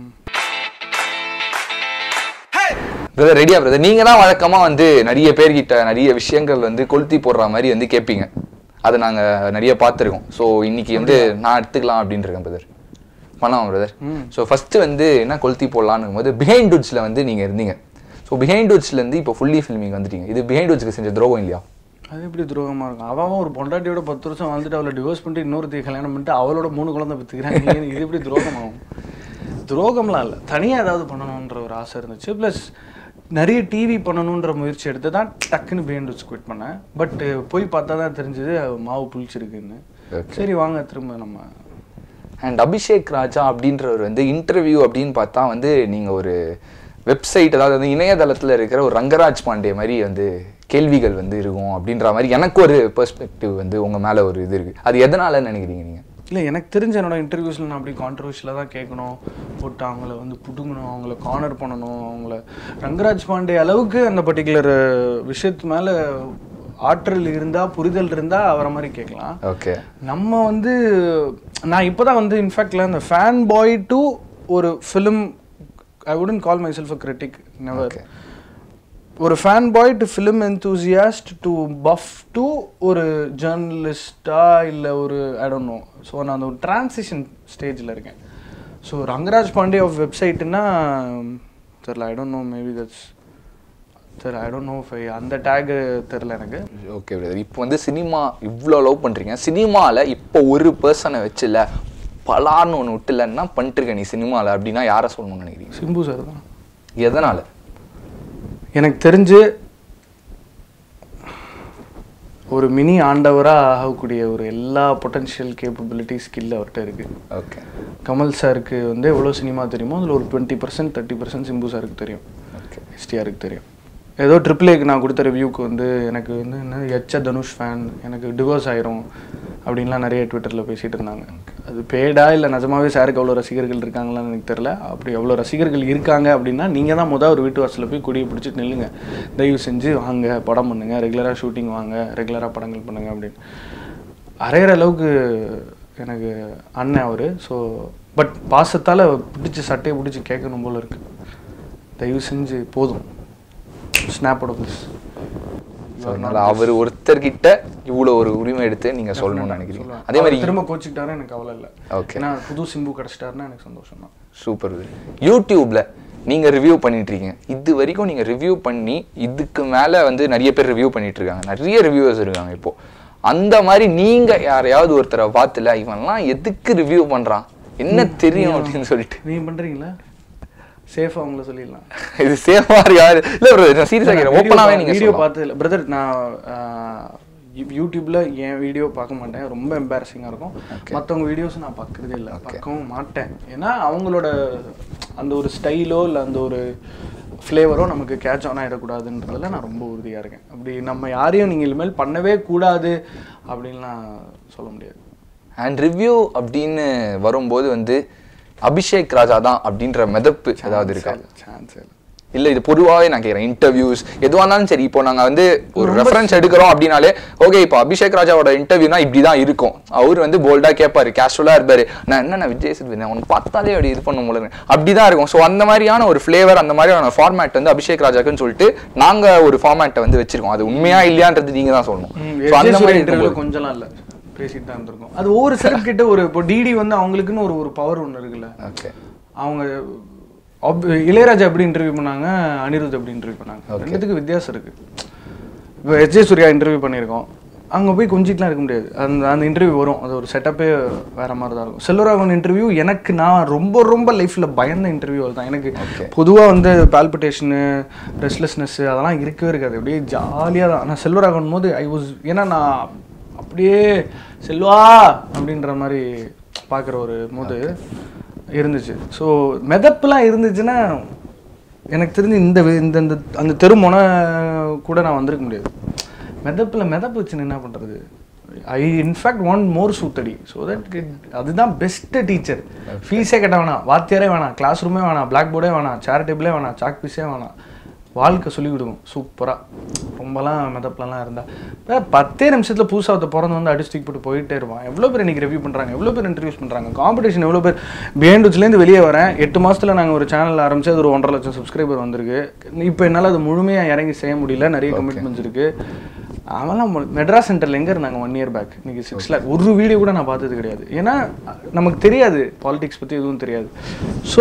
பிரதர் ரெடியா பிரதர் நீங்க தான் வழக்கமா வந்து நிறைய பேர்கிட்ட நிறைய விஷயங்கள் வந்து கொளுத்தி போடுற மாதிரி வந்து கேட்பீங்க அதை நாங்க நிறைய பார்த்துருக்கோம் ஸோ இன்னைக்கு வந்து நான் எடுத்துக்கலாம் அப்படின்னு இருக்கேன் பிரதர் பண்ணலாம் பிரதர் ஸோ ஃபர்ஸ்ட் வந்து என்ன கொளுத்தி போடலான்னு போது பிஹைண்ட் டுட்ஸ்ல வந்து நீங்க இருந்தீங்க ஸோ பிஹைண்ட் டுட்ஸ்ல இருந்து இப்போ ஃபுல்லி ஃபில்மிங் வந்துட்டீங்க இது பிஹைண்ட் டுட்ஸ்க்கு செஞ்ச துரோகம் இல்லையா அது எப்படி துரோகமாக இருக்கும் அவன் அவன் ஒரு பொண்டாட்டியோட பத்து வருஷம் வாழ்ந்துட்டு அவளை டிவோர்ஸ் பண்ணிட்டு இன்னொருத்தையும் கல்யாணம் பண்ணிட்டு அவளோட மூணு குழந்தை பெற்றுக்கிறாங்க இது எப்படி துரோகமாகும் துரோகம்லாம் இல்லை தனியாக ஏதாவது பண்ணணுன்ற ஒரு ஆசை இருந்துச்சு ப்ளஸ் நிறைய டிவி பண்ணணுன்ற முயற்சி எடுத்து தான் டக்குன்னு பிஎன் வச்சு குவிட் பண்ணேன் பட் போய் பார்த்தா தான் தெரிஞ்சது மாவு புளிச்சிருக்குன்னு சரி வாங்க திரும்ப நம்ம அண்ட் அபிஷேக் ராஜா அப்படின்றவர் வந்து இன்டர்வியூ அப்படின்னு பார்த்தா வந்து நீங்க ஒரு வெப்சைட் அதாவது வந்து இணையதளத்துல இருக்கிற ஒரு ரங்கராஜ் பாண்டே மாதிரி வந்து கேள்விகள் வந்து இருக்கும் அப்படின்ற மாதிரி எனக்கு ஒரு பெர்ஸ்பெக்டிவ் வந்து உங்க மேல ஒரு இது இருக்கு அது எதனாலன்னு நினைக்கிறீங்க நீங்க இல்லை எனக்கு தெரிஞ்ச என்னோட இன்டர்வியூஸில் நான் அப்படி கான்ட்ரவர்ஷியலாக தான் கேட்கணும் போட்டு அவங்கள வந்து புடுங்கணும் அவங்கள கார்னர் பண்ணணும் அவங்கள ரங்கராஜ் பாண்டே அளவுக்கு அந்த பர்டிகுலர் விஷயத்து மேலே ஆற்றல் இருந்தால் புரிதல் இருந்தால் அவரை மாதிரி கேட்கலாம் ஓகே நம்ம வந்து நான் இப்போ தான் வந்து இன்ஃபேக்ட்ல அந்த ஃபேன் பாய் டு ஒரு film I would call myself a critic never Okay. ஒரு fan boy to film enthusiast to buff to ஒரு ஜேர்னலிஸ்டா இல்லை ஒரு ஐ டோன்ட் நோ ஸோ நான் அந்த ஒரு டிரான்சிஷன் ஸ்டேஜில் இருக்கேன் ஸோ ரங்கராஜ் பாண்டே ஆஃப் வெப்சைட்டுன்னா தெரில I don't know maybe that's தெரியல ஐ டோன்ட் நோ அந்த டேக் தெரில எனக்கு ஓகே பிரதர் இப்போ வந்து சினிமா இவ்வளோ லவ் பண்றீங்க சினிமால இப்போ ஒரு பர்சனை வச்சுல பலான்னு ஒன்று விட்டுல என்ன பண்ணிட்டுருக்க நீ சினிமால அப்படின்னா யாரை சொல்லணும்னு நினைக்கிறீங்க சிம்பு சார் தான் எதனால எனக்கு தெரிஞ்சு ஒரு மினி ஆண்டவராக ஆகக்கூடிய ஒரு எல்லா பொட்டன்ஷியல் கேப்பபிலிட்டி ஸ்கில் அவர்கிட்ட இருக்குது ஓகே கமல் சாருக்கு வந்து எவ்வளோ சினிமா தெரியுமோ அதில் ஒரு twenty percent thirty percent Simbu சாருக்கு தெரியும் ஓகே எஸ்டிஆருக்கு தெரியும் ஏதோ ட்ரிபிள் ஏக்கு நான் கொடுத்த ரிவ்யூக்கு வந்து எனக்கு வந்து என்ன எச்ச தனுஷ் ஃபேன் எனக்கு டிவோர்ஸ் ஆயிரும் அப்படின்லாம் நிறைய ட்விட்டரில் பேசிகிட்டு இருந்தாங்க அது பேடா இல்லை நிஜமாவே சாருக்கு அவ்வளோ ரசிகர்கள் இருக்காங்களான்னு எனக்கு தெரில அப்படி எவ்வளோ ரசிகர்கள் இருக்காங்க அப்படின்னா நீங்கள் தான் முதல் ஒரு வீட்டு வாசலில் போய் கொடியை பிடிச்சிட்டு நில்லுங்க தயவு செஞ்சு வாங்க படம் பண்ணுங்க ரெகுலராக ஷூட்டிங் வாங்க ரெகுலராக படங்கள் பண்ணுங்க அப்படின்னு அரையிற அளவுக்கு எனக்கு அண்ணன் அவர் ஸோ பட் பாசத்தால் பிடிச்சி சட்டையை பிடிச்சி கேட்கணும் போல இருக்கு தயவு செஞ்சு போதும் ஸ்னாப்போட ப்ளீஸ் ஸோ அதனால அவர் ஒருத்தர்கிட்ட இவ்வளோ ஒரு உரிமை எடுத்து நீங்க சொல்லணும்னு நினைக்கிறீங்க அதே மாதிரி திரும்ப கோச்சிக்கிட்டாரு எனக்கு கவலை இல்லை ஓகே ஏன்னா புது சிம்பு கிடச்சிட்டாருன்னா எனக்கு சந்தோஷம் தான் சூப்பர் யூடியூப்ல நீங்க ரிவ்யூ பண்ணிட்டு இருக்கீங்க இது வரைக்கும் நீங்க ரிவ்யூ பண்ணி இதுக்கு மேல வந்து நிறைய பேர் ரிவ்யூ பண்ணிட்டு இருக்காங்க நிறைய ரிவ்யூவர்ஸ் இருக்காங்க இப்போ அந்த மாதிரி நீங்க யாரையாவது ஒருத்தரை பார்த்துல இவன்லாம் எதுக்கு ரிவ்யூ பண்றான் என்ன தெரியும் அப்படின்னு சொல்லிட்டு நீங்க பண்றீங்களா சேஃபா அவங்கள சொல்லிடலாம் இது சேஃபா இருக்காது இல்ல bro, நான் சீரியஸா கேக்குறேன் ஓப்பனாவே நீங்க வீடியோ சொல்லலாம். பார்த்தது இல்லை பிரதர் நான் ஆஹ், யூ- யூடியூப்ல என் வீடியோ பார்க்க மாட்டேன் ரொம்ப எம்பாரசிங்காக இருக்கும் மற்றவங்க வீடியோஸ் நான் பார்க்கறதே இல்லை பார்க்கவும் மாட்டேன் ஏன்னா அவங்களோட அந்த ஒரு ஸ்டைலோ இல்லை அந்த ஒரு ஃப்ளேவரோ நமக்கு கேட்ச் ஆன் ஆகிடக்கூடாதுன்றதுல நான் ரொம்ப உறுதியாக இருக்கேன் அப்படி நம்ம யாரையும் நீங்கள் இனிமேல் பண்ணவே கூடாது அப்படின்லாம் சொல்ல முடியாது அண்ட் ரிவ்யூ அப்படின்னு வரும்போது வந்து அபிஷேக் ராஜா தான் அப்படின்ற மிதப்பு ஏதாவது இருக்கா சான்ஸ் இல்லை இல்ல இது பொதுவாவே நான் கேக்குறேன் இன்டர்வியூஸ் எதுவா இருந்தாலும் சரி இப்போ நாங்க வந்து ஒரு ரெஃபரன்ஸ் எடுக்கிறோம் அப்படின்னாலே ஓகே இப்போ அபிஷேக் ராஜாவோட இன்டர்வியூனா இப்படிதான் இருக்கும் அவர் வந்து போல்டா கேட்பாரு கேஷுவலா இருப்பாரு நான் என்ன நான் விஜய் சேதுபதி நான் உனக்கு பார்த்தாலே அப்படி இது பண்ண முடியல அப்படிதான் இருக்கும் ஸோ அந்த மாதிரியான ஒரு ஃபிளேவர் அந்த மாதிரியான ஃபார்மேட் வந்து அபிஷேக் ராஜாக்குன்னு சொல்லிட்டு நாங்க ஒரு ஃபார்மேட்டை வந்து வச்சிருக்கோம் அது உண்மையா இல்லையான்றது நீங்க தான் சொல்லணும் So அந்த மாதிரி இன்டர்வியூ இருக்கும்போது- கொஞ்சம்லாம் இல்லை பேசிட்டு தான் இருந்திருக்கும் அது ஒவ்வொரு செலக்ட் கிட்ட ஒரு இப்போ டிடி வந்து அவங்களுக்குன்னு ஒரு ஒரு பவர் ஒன்று இருக்குல்ல ஓகே அவங்க ob- இளையராஜா எப்படி இன்டர்வியூ பண்ணாங்க அனிருத் எப்படி இன்டர்வியூ பண்ணாங்க ரெண்டுத்துக்கு வித்தியாசம் இருக்கு இப்போ எஸ்ஜே சூர்யா இன்டர்வியூ பண்ணியிருக்கோம் அங்கே போய் கொஞ்சிட்டுலாம் இருக்க முடியாது அந்த அந்த இன்டர்வியூ வரும் அது ஒரு செட்டப்பே வேற மாதிரி தான் இருக்கும் செல்வராகவன் இன்டர்வியூ எனக்கு நான் ரொம்ப ரொம்ப லைஃப்பில் பயந்த இன்டர்வியூ தான் எனக்கு பொதுவாக வந்து பால்பிட்டேஷனு ரெஸ்ட்லெஸ்னஸ் அதெல்லாம் இருக்கவே இருக்காது அப்படியே ஜாலியாக தான் நான் செல்வராகவன் போது ஐ வாஸ் ஏன்னா நான் அப்படியே செல்வா அப்படின்ற மாதிரி பார்க்குற ஒரு போது இருந்துச்சு ஸோ மிதப்புலாம் இருந்துச்சுன்னா எனக்கு தெரிஞ்சு இந்த வி- இந்த இந்த அந்த தெருமுனை கூட நான் வந்திருக்க முடியாது மிதப்பில் மிதப்பு வச்சுன்னு என்ன பண்ணுறது ஐ இன்ஃபேக்ட் ஒன் மோர் சூத்தடி ஸோ தட் அதுதான் பெஸ்ட்டு டீச்சர் ஃபீஸே கட்ட வேணாம் வாத்தியாரே வேணாம் கிளாஸ் ரூமே வேணாம் பிளாக் போர்டே வேணாம் சேர் டேபிளே வேணாம் சாக் பீஸே வேணாம் வாழ்க்கை சொல்லிக் கொடுக்கும் சூப்பராக ரொம்பலாம் மிதப்புலலாம் இருந்தா இப்போ பத்தே நிமிஷத்தில் புதுசாக ஒருத்த பிறந்து வந்து அடிச்சு தூக்கி போட்டு போயிட்டே இருப்பான் எவ்வளோ பேர் இன்னைக்கு ரிவ்யூ பண்ணுறாங்க எவ்வளோ பேர் இன்டர்வியூஸ் பண்ணுறாங்க காம்படிஷன் எவ்வளோ பேர் பிஹேண்டுலேருந்து வெளியே வரேன் எட்டு மாசத்துல நாங்கள் ஒரு சேனல் ஆரம்பிச்சு அது ஒரு ஒன்றரை லட்சம் சப்ஸ்கிரைபர் வந்திருக்கு இப்போ என்னால் அது முழுமையாக இறங்கி செய்ய முடியல நிறைய கமிட்மெண்ட்ஸ் இருக்கு அவன்லாம் மு- மெட்ராஸ் சென்டரில் எங்கே இருந்தாங்க ஒன் இயர் பேக் இன்னைக்கு சிக்ஸ் லேக் ஒரு வீடியோ கூட நான் பார்த்தது கிடையாது ஏன்னா நமக்கு தெரியாது பாலிடிக்ஸ் பற்றி எதுவும் தெரியாது ஸோ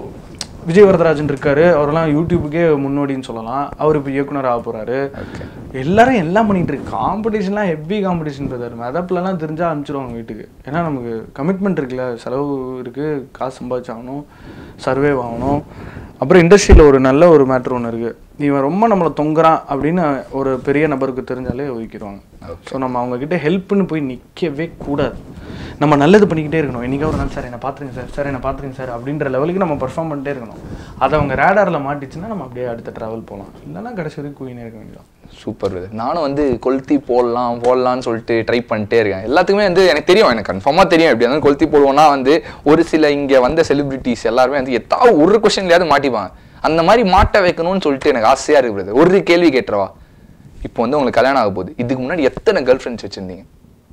விஜய் வரதராஜன் இருக்காரு அவரெல்லாம் யூடியூபுக்கே முன்னோடின்னு சொல்லலாம் அவர் இப்போ இயக்குனர் ஆக போறாரு எல்லாரும் எல்லாம் பண்ணிட்டு இருக்கு காம்படிஷன்லாம் ஹெவி காம்படிஷன் பிரதர் மெதப்லலாம் தெரிஞ்சா அனுப்பிச்சிடுவாங்க வீட்டுக்கு ஏன்னா நமக்கு கமிட்மெண்ட் இருக்குல்ல செலவு இருக்கு காசு சம்பாதிச்சாகணும் சர்வே ஆகணும் அப்புறம் இண்டஸ்ட்ரியில் ஒரு நல்ல ஒரு மேட்ரு ஒன்று இருக்கு இவன் ரொம்ப நம்மளை தொங்குறான் அப்படின்னு ஒரு பெரிய நபருக்கு தெரிஞ்சாலே ஒதுக்கிடுவாங்க ஸோ நம்ம அவங்க கிட்ட ஹெல்ப்னு போய் நிற்கவே கூடாது நம்ம நல்லது பண்ணிக்கிட்டே இருக்கணும் என்னைக்கா ஒரு நாள் சார் என்னை பார்த்துருங்க சார் சார் என்னை பார்த்துருங்க சார் அப்படின்ற லெவலுக்கு நம்ம பர்ஃபார்ம் பண்ணிட்டே இருக்கணும் அதை அவங்க ரேடாரில் மாட்டிச்சுன்னா நம்ம அப்படியே அடுத்த ட்ராவல் போகலாம் இல்லைன்னா கடைசி வரைக்கும் குயினே இருக்க வேண்டியதான் சூப்பர் பிரதர் நானும் வந்து கொளுத்தி போடலாம் போடலாம்னு சொல்லிட்டு ட்ரை பண்ணிட்டே இருக்கேன் எல்லாத்துக்குமே வந்து எனக்கு தெரியும் எனக்கு கன்ஃபார்மாக தெரியும் எப்படி இருந்தாலும் கொளுத்தி போடுவோம்னா வந்து ஒரு சில இங்கே வந்த செலிபிரிட்டிஸ் எல்லாருமே வந்து எதாவது ஒரு கொஸ்டின்லையாவது மாட்டிப்பாங்க அந்த மாதிரி மாட்ட வைக்கணும்னு சொல்லிட்டு எனக்கு ஆசையாக இருக்கு பிரதர் ஒரு கேள்வி கேட்டுறவா இப்போ வந்து உங்களுக்கு கல்யாணம் ஆக போகுது இதுக்கு முன்னாடி எத்தனை கேர்ள் ஃப்ரெண்ட்ஸ் வச்சுருந்தீங்க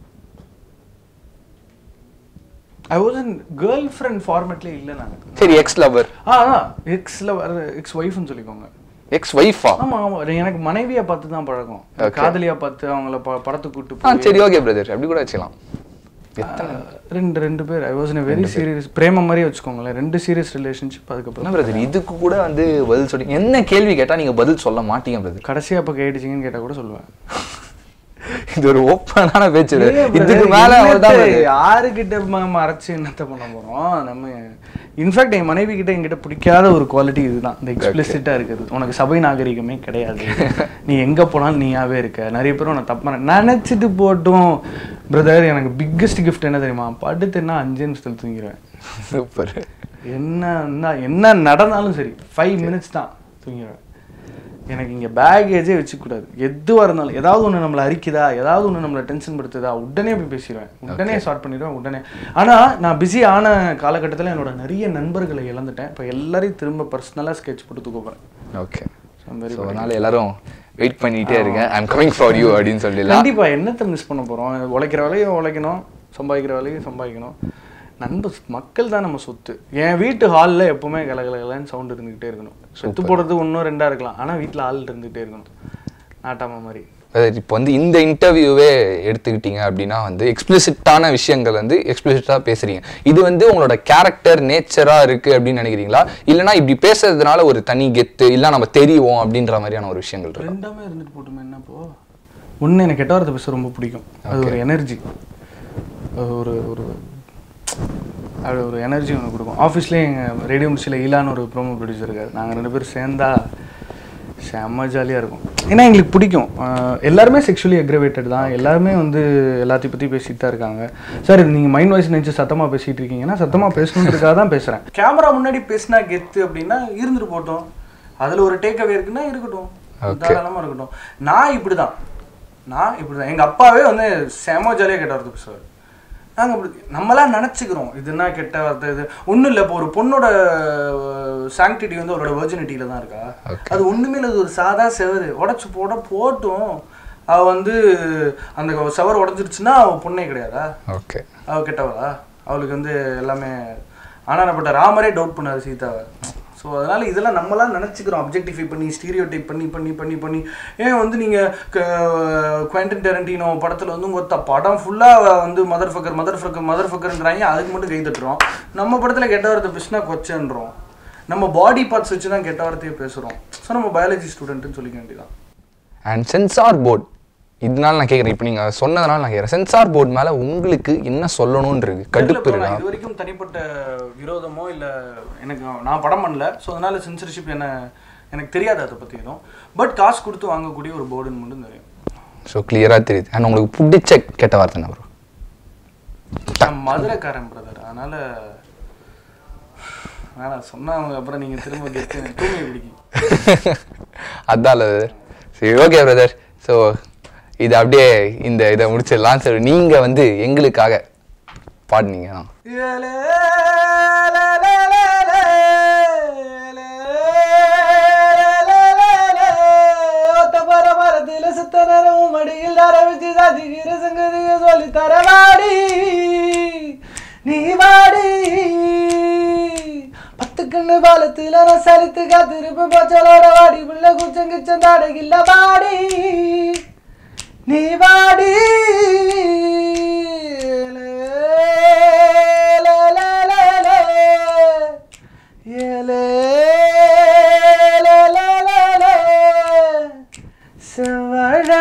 I was in girl friend ஃபார்மேட்லேயே இல்லை நாங்கள் சரி எக்ஸ் லவர் ஆ எக்ஸில் வர எக்ஸ் ஒய்ஃப்னு சொல்லிக்கோங்க எக்ஸ் ஒய்ஃபா ஆமா ஆமா எனக்கு மனைவியை பார்த்து தான் பழக்கம் காதலியா பார்த்து அவங்கள ப- படத்துக்கு கூட்டு ஆ போய் சரி ஓகே பிரதர் அப்படி கூட வச்சுக்கலாம் எத்தனை ரெண்டு ரெண்டு பேர் I was in very serious பிரேம மாதிரி வச்சுக்கோங்களேன் ரெண்டு சீரியஸ் ரிலேஷன்ஷிப் அதுக்கப்புறம் என்ன பிரதர் இதுக்கு கூட வந்து பதில் சொல்லி என்ன கேள்வி கேட்டா நீங்க பதில் சொல்ல மாட்டீங்க பிரதர் கடைசியா அப்போ கேட்டுச்சிங்கன்னு கேட்டா கூட சொல்லுவேன் இது ஒரு ஓப்பனான பேச்சு brother. இல்லையே brother, இதுக்கு மேல அவ்வளவுதான் என்னத்த brother. யாருக்கிட்ட ம- மறைச்சு என்னத்த பண்ண போறோம் நம்ம இன்ஃபேக்ட் என் மனைவி கிட்ட என்கிட்ட பிடிக்காத ஒரு குவாலிட்டி இதுதான் இந்த எக்ஸ்பிளிசிட்டா இருக்குது உனக்கு சபை நாகரிகமே கிடையாது நீ எங்க போனாலும் நீயாவே இருக்க நிறைய பேர் உனக்கு தப்பா நினைச்சிட்டு போட்டும் பிரதர் எனக்கு பிக்கஸ்ட் கிஃப்ட் என்ன தெரியுமா படுத்துன்னா அஞ்சு நிமிஷத்துல தூங்கிடுவேன் சூப்பர் என்ன என்ன- என்ன நடந்தாலும் சரி ஃபைவ் மினிட்ஸ் தான் தூங்கிடுவேன் எனக்கு இங்கே பேகேஜே வச்சுக்கூடாது எதுவாக இருந்தாலும் ஏதாவது ஒன்று நம்மளை அரிக்குதா ஏதாவது ஒன்று நம்மளை டென்ஷன் படுத்துதா உடனே போய் பேசிடுவேன் உடனே ஸ்டார்ட் பண்ணிடுவேன் உடனே ஆனால் நான் பிஸி ஆன காலகட்டத்தில் என்னோட நிறைய நண்பர்களை இழந்துட்டேன் இப்போ எல்லாரையும் திரும்ப பர்சனலாக ஸ்கெட்ச் போட்டு கூப்பிட்றேன் okay So, I'm very so அதனால எல்லாரும் வெயிட் பண்ணிட்டே இருக்கேன் I am coming for you அப்படின்னு சொல்லிடலாம் கண்டிப்பா என்னத்தை மிஸ் பண்ண போறோம் உழைக்கிற வேலையும் உழைக்கணும் சம்பாதிக்கிற வேலையும் சம்பாதிக்கணும் நண்பர் மக்கள் தான் நம்ம சொத்து என் வீட்டு ஹாலில் எப்பவுமே கலகலகலன்னு சவுண்ட் இருந்துகிட்டே இருக்கணும் சொத்து போடுறது ஒன்றும் ரெண்டா இருக்கலாம் ஆனா வீட்டில் ஆள் இருந்துகிட்டே இருக்கணும் நாட்டாம மாதிரி அதாவது இப்போ வந்து இந்த இன்டர்வியூவே எடுத்துக்கிட்டீங்க அப்படின்னா வந்து எக்ஸ்பிளிசிட்டான விஷயங்கள் வந்து எக்ஸ்பிளிசிட்டாக பேசுறீங்க இது வந்து உங்களோட கேரக்டர் நேச்சராக இருக்கு அப்படின்னு நினைக்கிறீங்களா இல்லைனா இப்படி பேசுறதுனால ஒரு தனி கெத்து இல்லை நம்ம தெரியும் அப்படின்ற மாதிரியான ஒரு விஷயங்கள் இருக்கு ரெண்டாமே இருந்துட்டு போட்டுமே என்ன இப்போ ஒன்று எனக்கு கெட்ட வார்த்தை பேச ரொம்ப பிடிக்கும் அது ஒரு எனர்ஜி ஒரு ஒரு அது ஒரு எனர்ஜி ஒன்று கொடுக்கும் ஆஃபீஸ்லேயே எங்கள் ரேடியோ மிர்ச்சியில் ஈலான்னு ஒரு ப்ரோமோ ப்ரொடியூசர் இருக்கார் நாங்கள் ரெண்டு பேரும் சேர்ந்தா செம்ம ஜாலியாக இருக்கும் ஏன்னா எங்களுக்கு பிடிக்கும் அஹ் எல்லாருமே செக்ஷுவலி அக்ரவேட்டட் தான் எல்லாருமே வந்து எல்லாத்தையும் பற்றி பேசிட்டு தான் இருக்காங்க சார் இது நீங்கள் மைண்ட் வாய்ஸ் நினச்சி சத்தமாக பேசிகிட்டு இருக்கீங்கன்னா சத்தமாக பேசணுன்றதுக்காக தான் பேசுகிறேன் கேமரா முன்னாடி பேசினா கெத்து அப்படின்னா இருந்துட்டு போட்டோம் அதில் ஒரு டேக் அவே இருக்குன்னா இருக்கட்டும் தாராளமாக இருக்கட்டும் நான் இப்படி தான் நான் இப்படி தான் எங்கள் அப்பாவே வந்து செம ஜாலியாக கெட்ட வார்த்தை பேசுவார் நாங்கள் இப்படி நம்மளாம் நினச்சிக்கிறோம் இதுனா கெட்ட வார்த்தை இது ஒன்றும் இல்லை இப்போ ஒரு பொண்ணோட சாங்டிட்டி வந்து அவளோட வெர்ஜினிட்டியில தான் இருக்கா அது ஒன்றுமே இல்லை அது ஒரு சாதா செவரு உடச்சி போட போட்டும் அவள் வந்து அந்த செவர் உடஞ்சிருச்சுன்னா அவள் பொண்ணே கிடையாதா ஓகே அவள் கெட்டவளா அவளுக்கு வந்து எல்லாமே ஆனானப்பட்ட ராமரே டவுட் பண்ணாரு சீதாவை ஸோ அதனால இதெல்லாம் நம்மளாம் நினச்சிக்கிறோம் அப்ஜெக்டிஃபை பண்ணி ஸ்டீரியோ டைப் பண்ணி பண்ணி பண்ணி பண்ணி ஏன் வந்து நீங்கள் குவான்டன் டெரண்டினோ படத்தில் வந்து மொத்த படம் ஃபுல்லாக வந்து mother fucker mother fucker mother ஃபக்கர்ன்றாங்க அதுக்கு மட்டும் கை தட்டுறோம் நம்ம படத்தில் கெட்ட வார்த்தை பேசினா கொச்சன்றோம் நம்ம பாடி பார்ட்ஸ் வச்சு தான் கெட்ட வார்த்தையை பேசுகிறோம் ஸோ நம்ம பயாலஜி ஸ்டூடெண்ட்டுன்னு சொல்லிக்க வேண்டியதான் அண்ட் சென்சார் போர்ட் இதனால நான் கேட்குறேன் இப்போ நீங்கள் சொன்னதுனால நான் கேட்குறேன் சென்சார் போர்டு மேலே உங்களுக்கு என்ன சொல்லணும்னு இருக்கு கடுப்பு தெரியல bro, இருக்கா நான் இது வரைக்கும் தனிப்பட்ட விரோதமோ இல்ல எனக்கு நான் படம் பண்ணல ஸோ அதனால சென்சர்ஷிப் என்ன எனக்கு தெரியாது அதை பத்தி எதுவும் பட் காசு கொடுத்து வாங்கக்கூடிய ஒரு போர்டுன்னு மட்டும் தெரியும் ஸோ கிளியராக தெரியுது அண்ட் உங்களுக்கு பிடிச்ச கெட்ட வார்த்தை என்ன ப்ரோ நான் மதுரைக்காரன் பிரதர் அதனால வேணாம் சொன்னவங்க அப்புறம் நீங்க திரும்ப கெட்டு தூங்கி பிடிக்கும் அதான் இல்லை பிரதர் சரி ஓகே பிரதர் ஸோ இது அப்படியே இந்த இதை முடிச்சிடலாம் சரி நீங்கள் வந்து எங்களுக்காக பாடுனீங்க தான் நீ வாடி பத்து கண்ணு பாலத்துல நான் சலித்து காத்திருப்பு பச்சலோட வாடி புள்ள குச்சம் கிச்சம் தாடகில்ல வாடி நீ வாடி செவ்வழ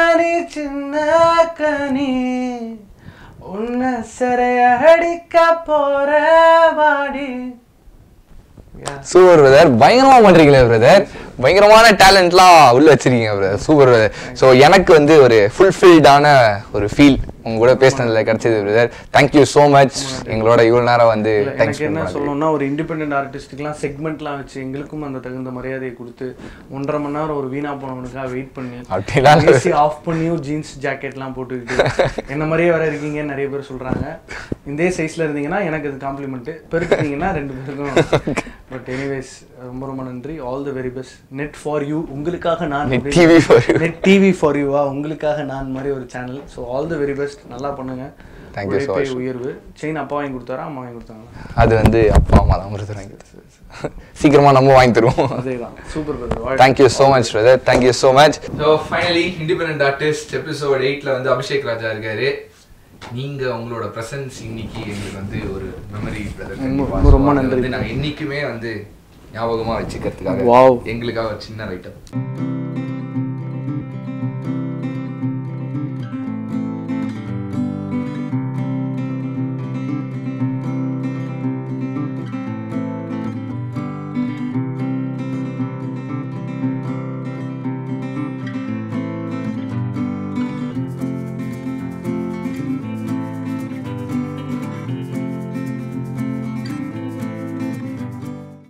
சிறைய அடிக்க போற வாடி சூப்பர் பிரதர் பயங்கரமா பண்றீங்களே பிரதர் பயங்கரமான டேலண்ட்லாம் உள்ள வச்சிருக்கீங்க பிரதர் சூப்பர் பிரதர் ஸோ எனக்கு வந்து ஒரு ஃபுல்ஃபில்டான ஒரு ஃபீல் உங்க கூட பேசினதுல கிடைச்சது பிரதர் தேங்க்யூ ஸோ மச் எங்களோட இவ்வளவு நேரம் வந்து இல்ல, தேங்க்ஸ் எனக்கு என்ன சொல்லணும்னா ஒரு இண்டிபெண்டன்ட் ஆர்டிஸ்ட்டுக்குலாம் செக்மெண்ட்லாம் வச்சு எங்களுக்கும் அந்த தகுந்த மரியாதையை கொடுத்து ஒன்றரை மணி நேரம் ஒரு வீணா போனவனுக்காக வெயிட் பண்ணி அப்படிலாம் இல்ல. ஏசி ஆஃப் பண்ணியும் ஜீன்ஸ் ஜாக்கெட்லாம் போட்டுக்கிட்டு என்ன மாதிரியே வர இருக்கீங்கன்னு நிறைய பேர் சொல்றாங்க இதே சைஸ்ல இருந்தீங்கன்னா எனக்கு அது காம்ப்ளிமெண்ட் பெருக்கிட்டீங்கன்னா ரெண்டு பேருக்கும் பட் எனிவேஸ் ரொம்ப ரொம்ப நன்றி all the very best net for you உங்களுக்காக நான் Net TV for you. Net TV for யூவா உங்களுக்காக நான் மாதிரி ஒரு channel so all the very best நல்லா பண்ணுங்க Thank you so உழைப்பே much. உயர்வு செயின் அப்பா வாங்கி கொடுத்தாரா அம்மா வாங்கி கொடுத்தாங்களா அது வந்து அப்பா அம்மா தான் பிரதர் வாங்கி தருவாங்க. சீக்கிரமா நம்ம வாங்கி தருவோம் அதேதான் super brother thank you so much brother thank you so much so finally independent artist episode எயிட்ல வந்து அபிஷேக் ராஜா இருக்காரு நீங்க உங்களோட பிரசன்ஸ் இன்னைக்கு எங்களுக்கு வந்து ஒரு மெமரி பிரதர் ரொம்ப- ரொம்ப நன்றி. நாங்க என்னைக்குமே வந்து ஞாபகமா வச்சுக்கிறதுக்காக Wow. எங்களுக்காக ஒரு சின்ன ரைட்டம்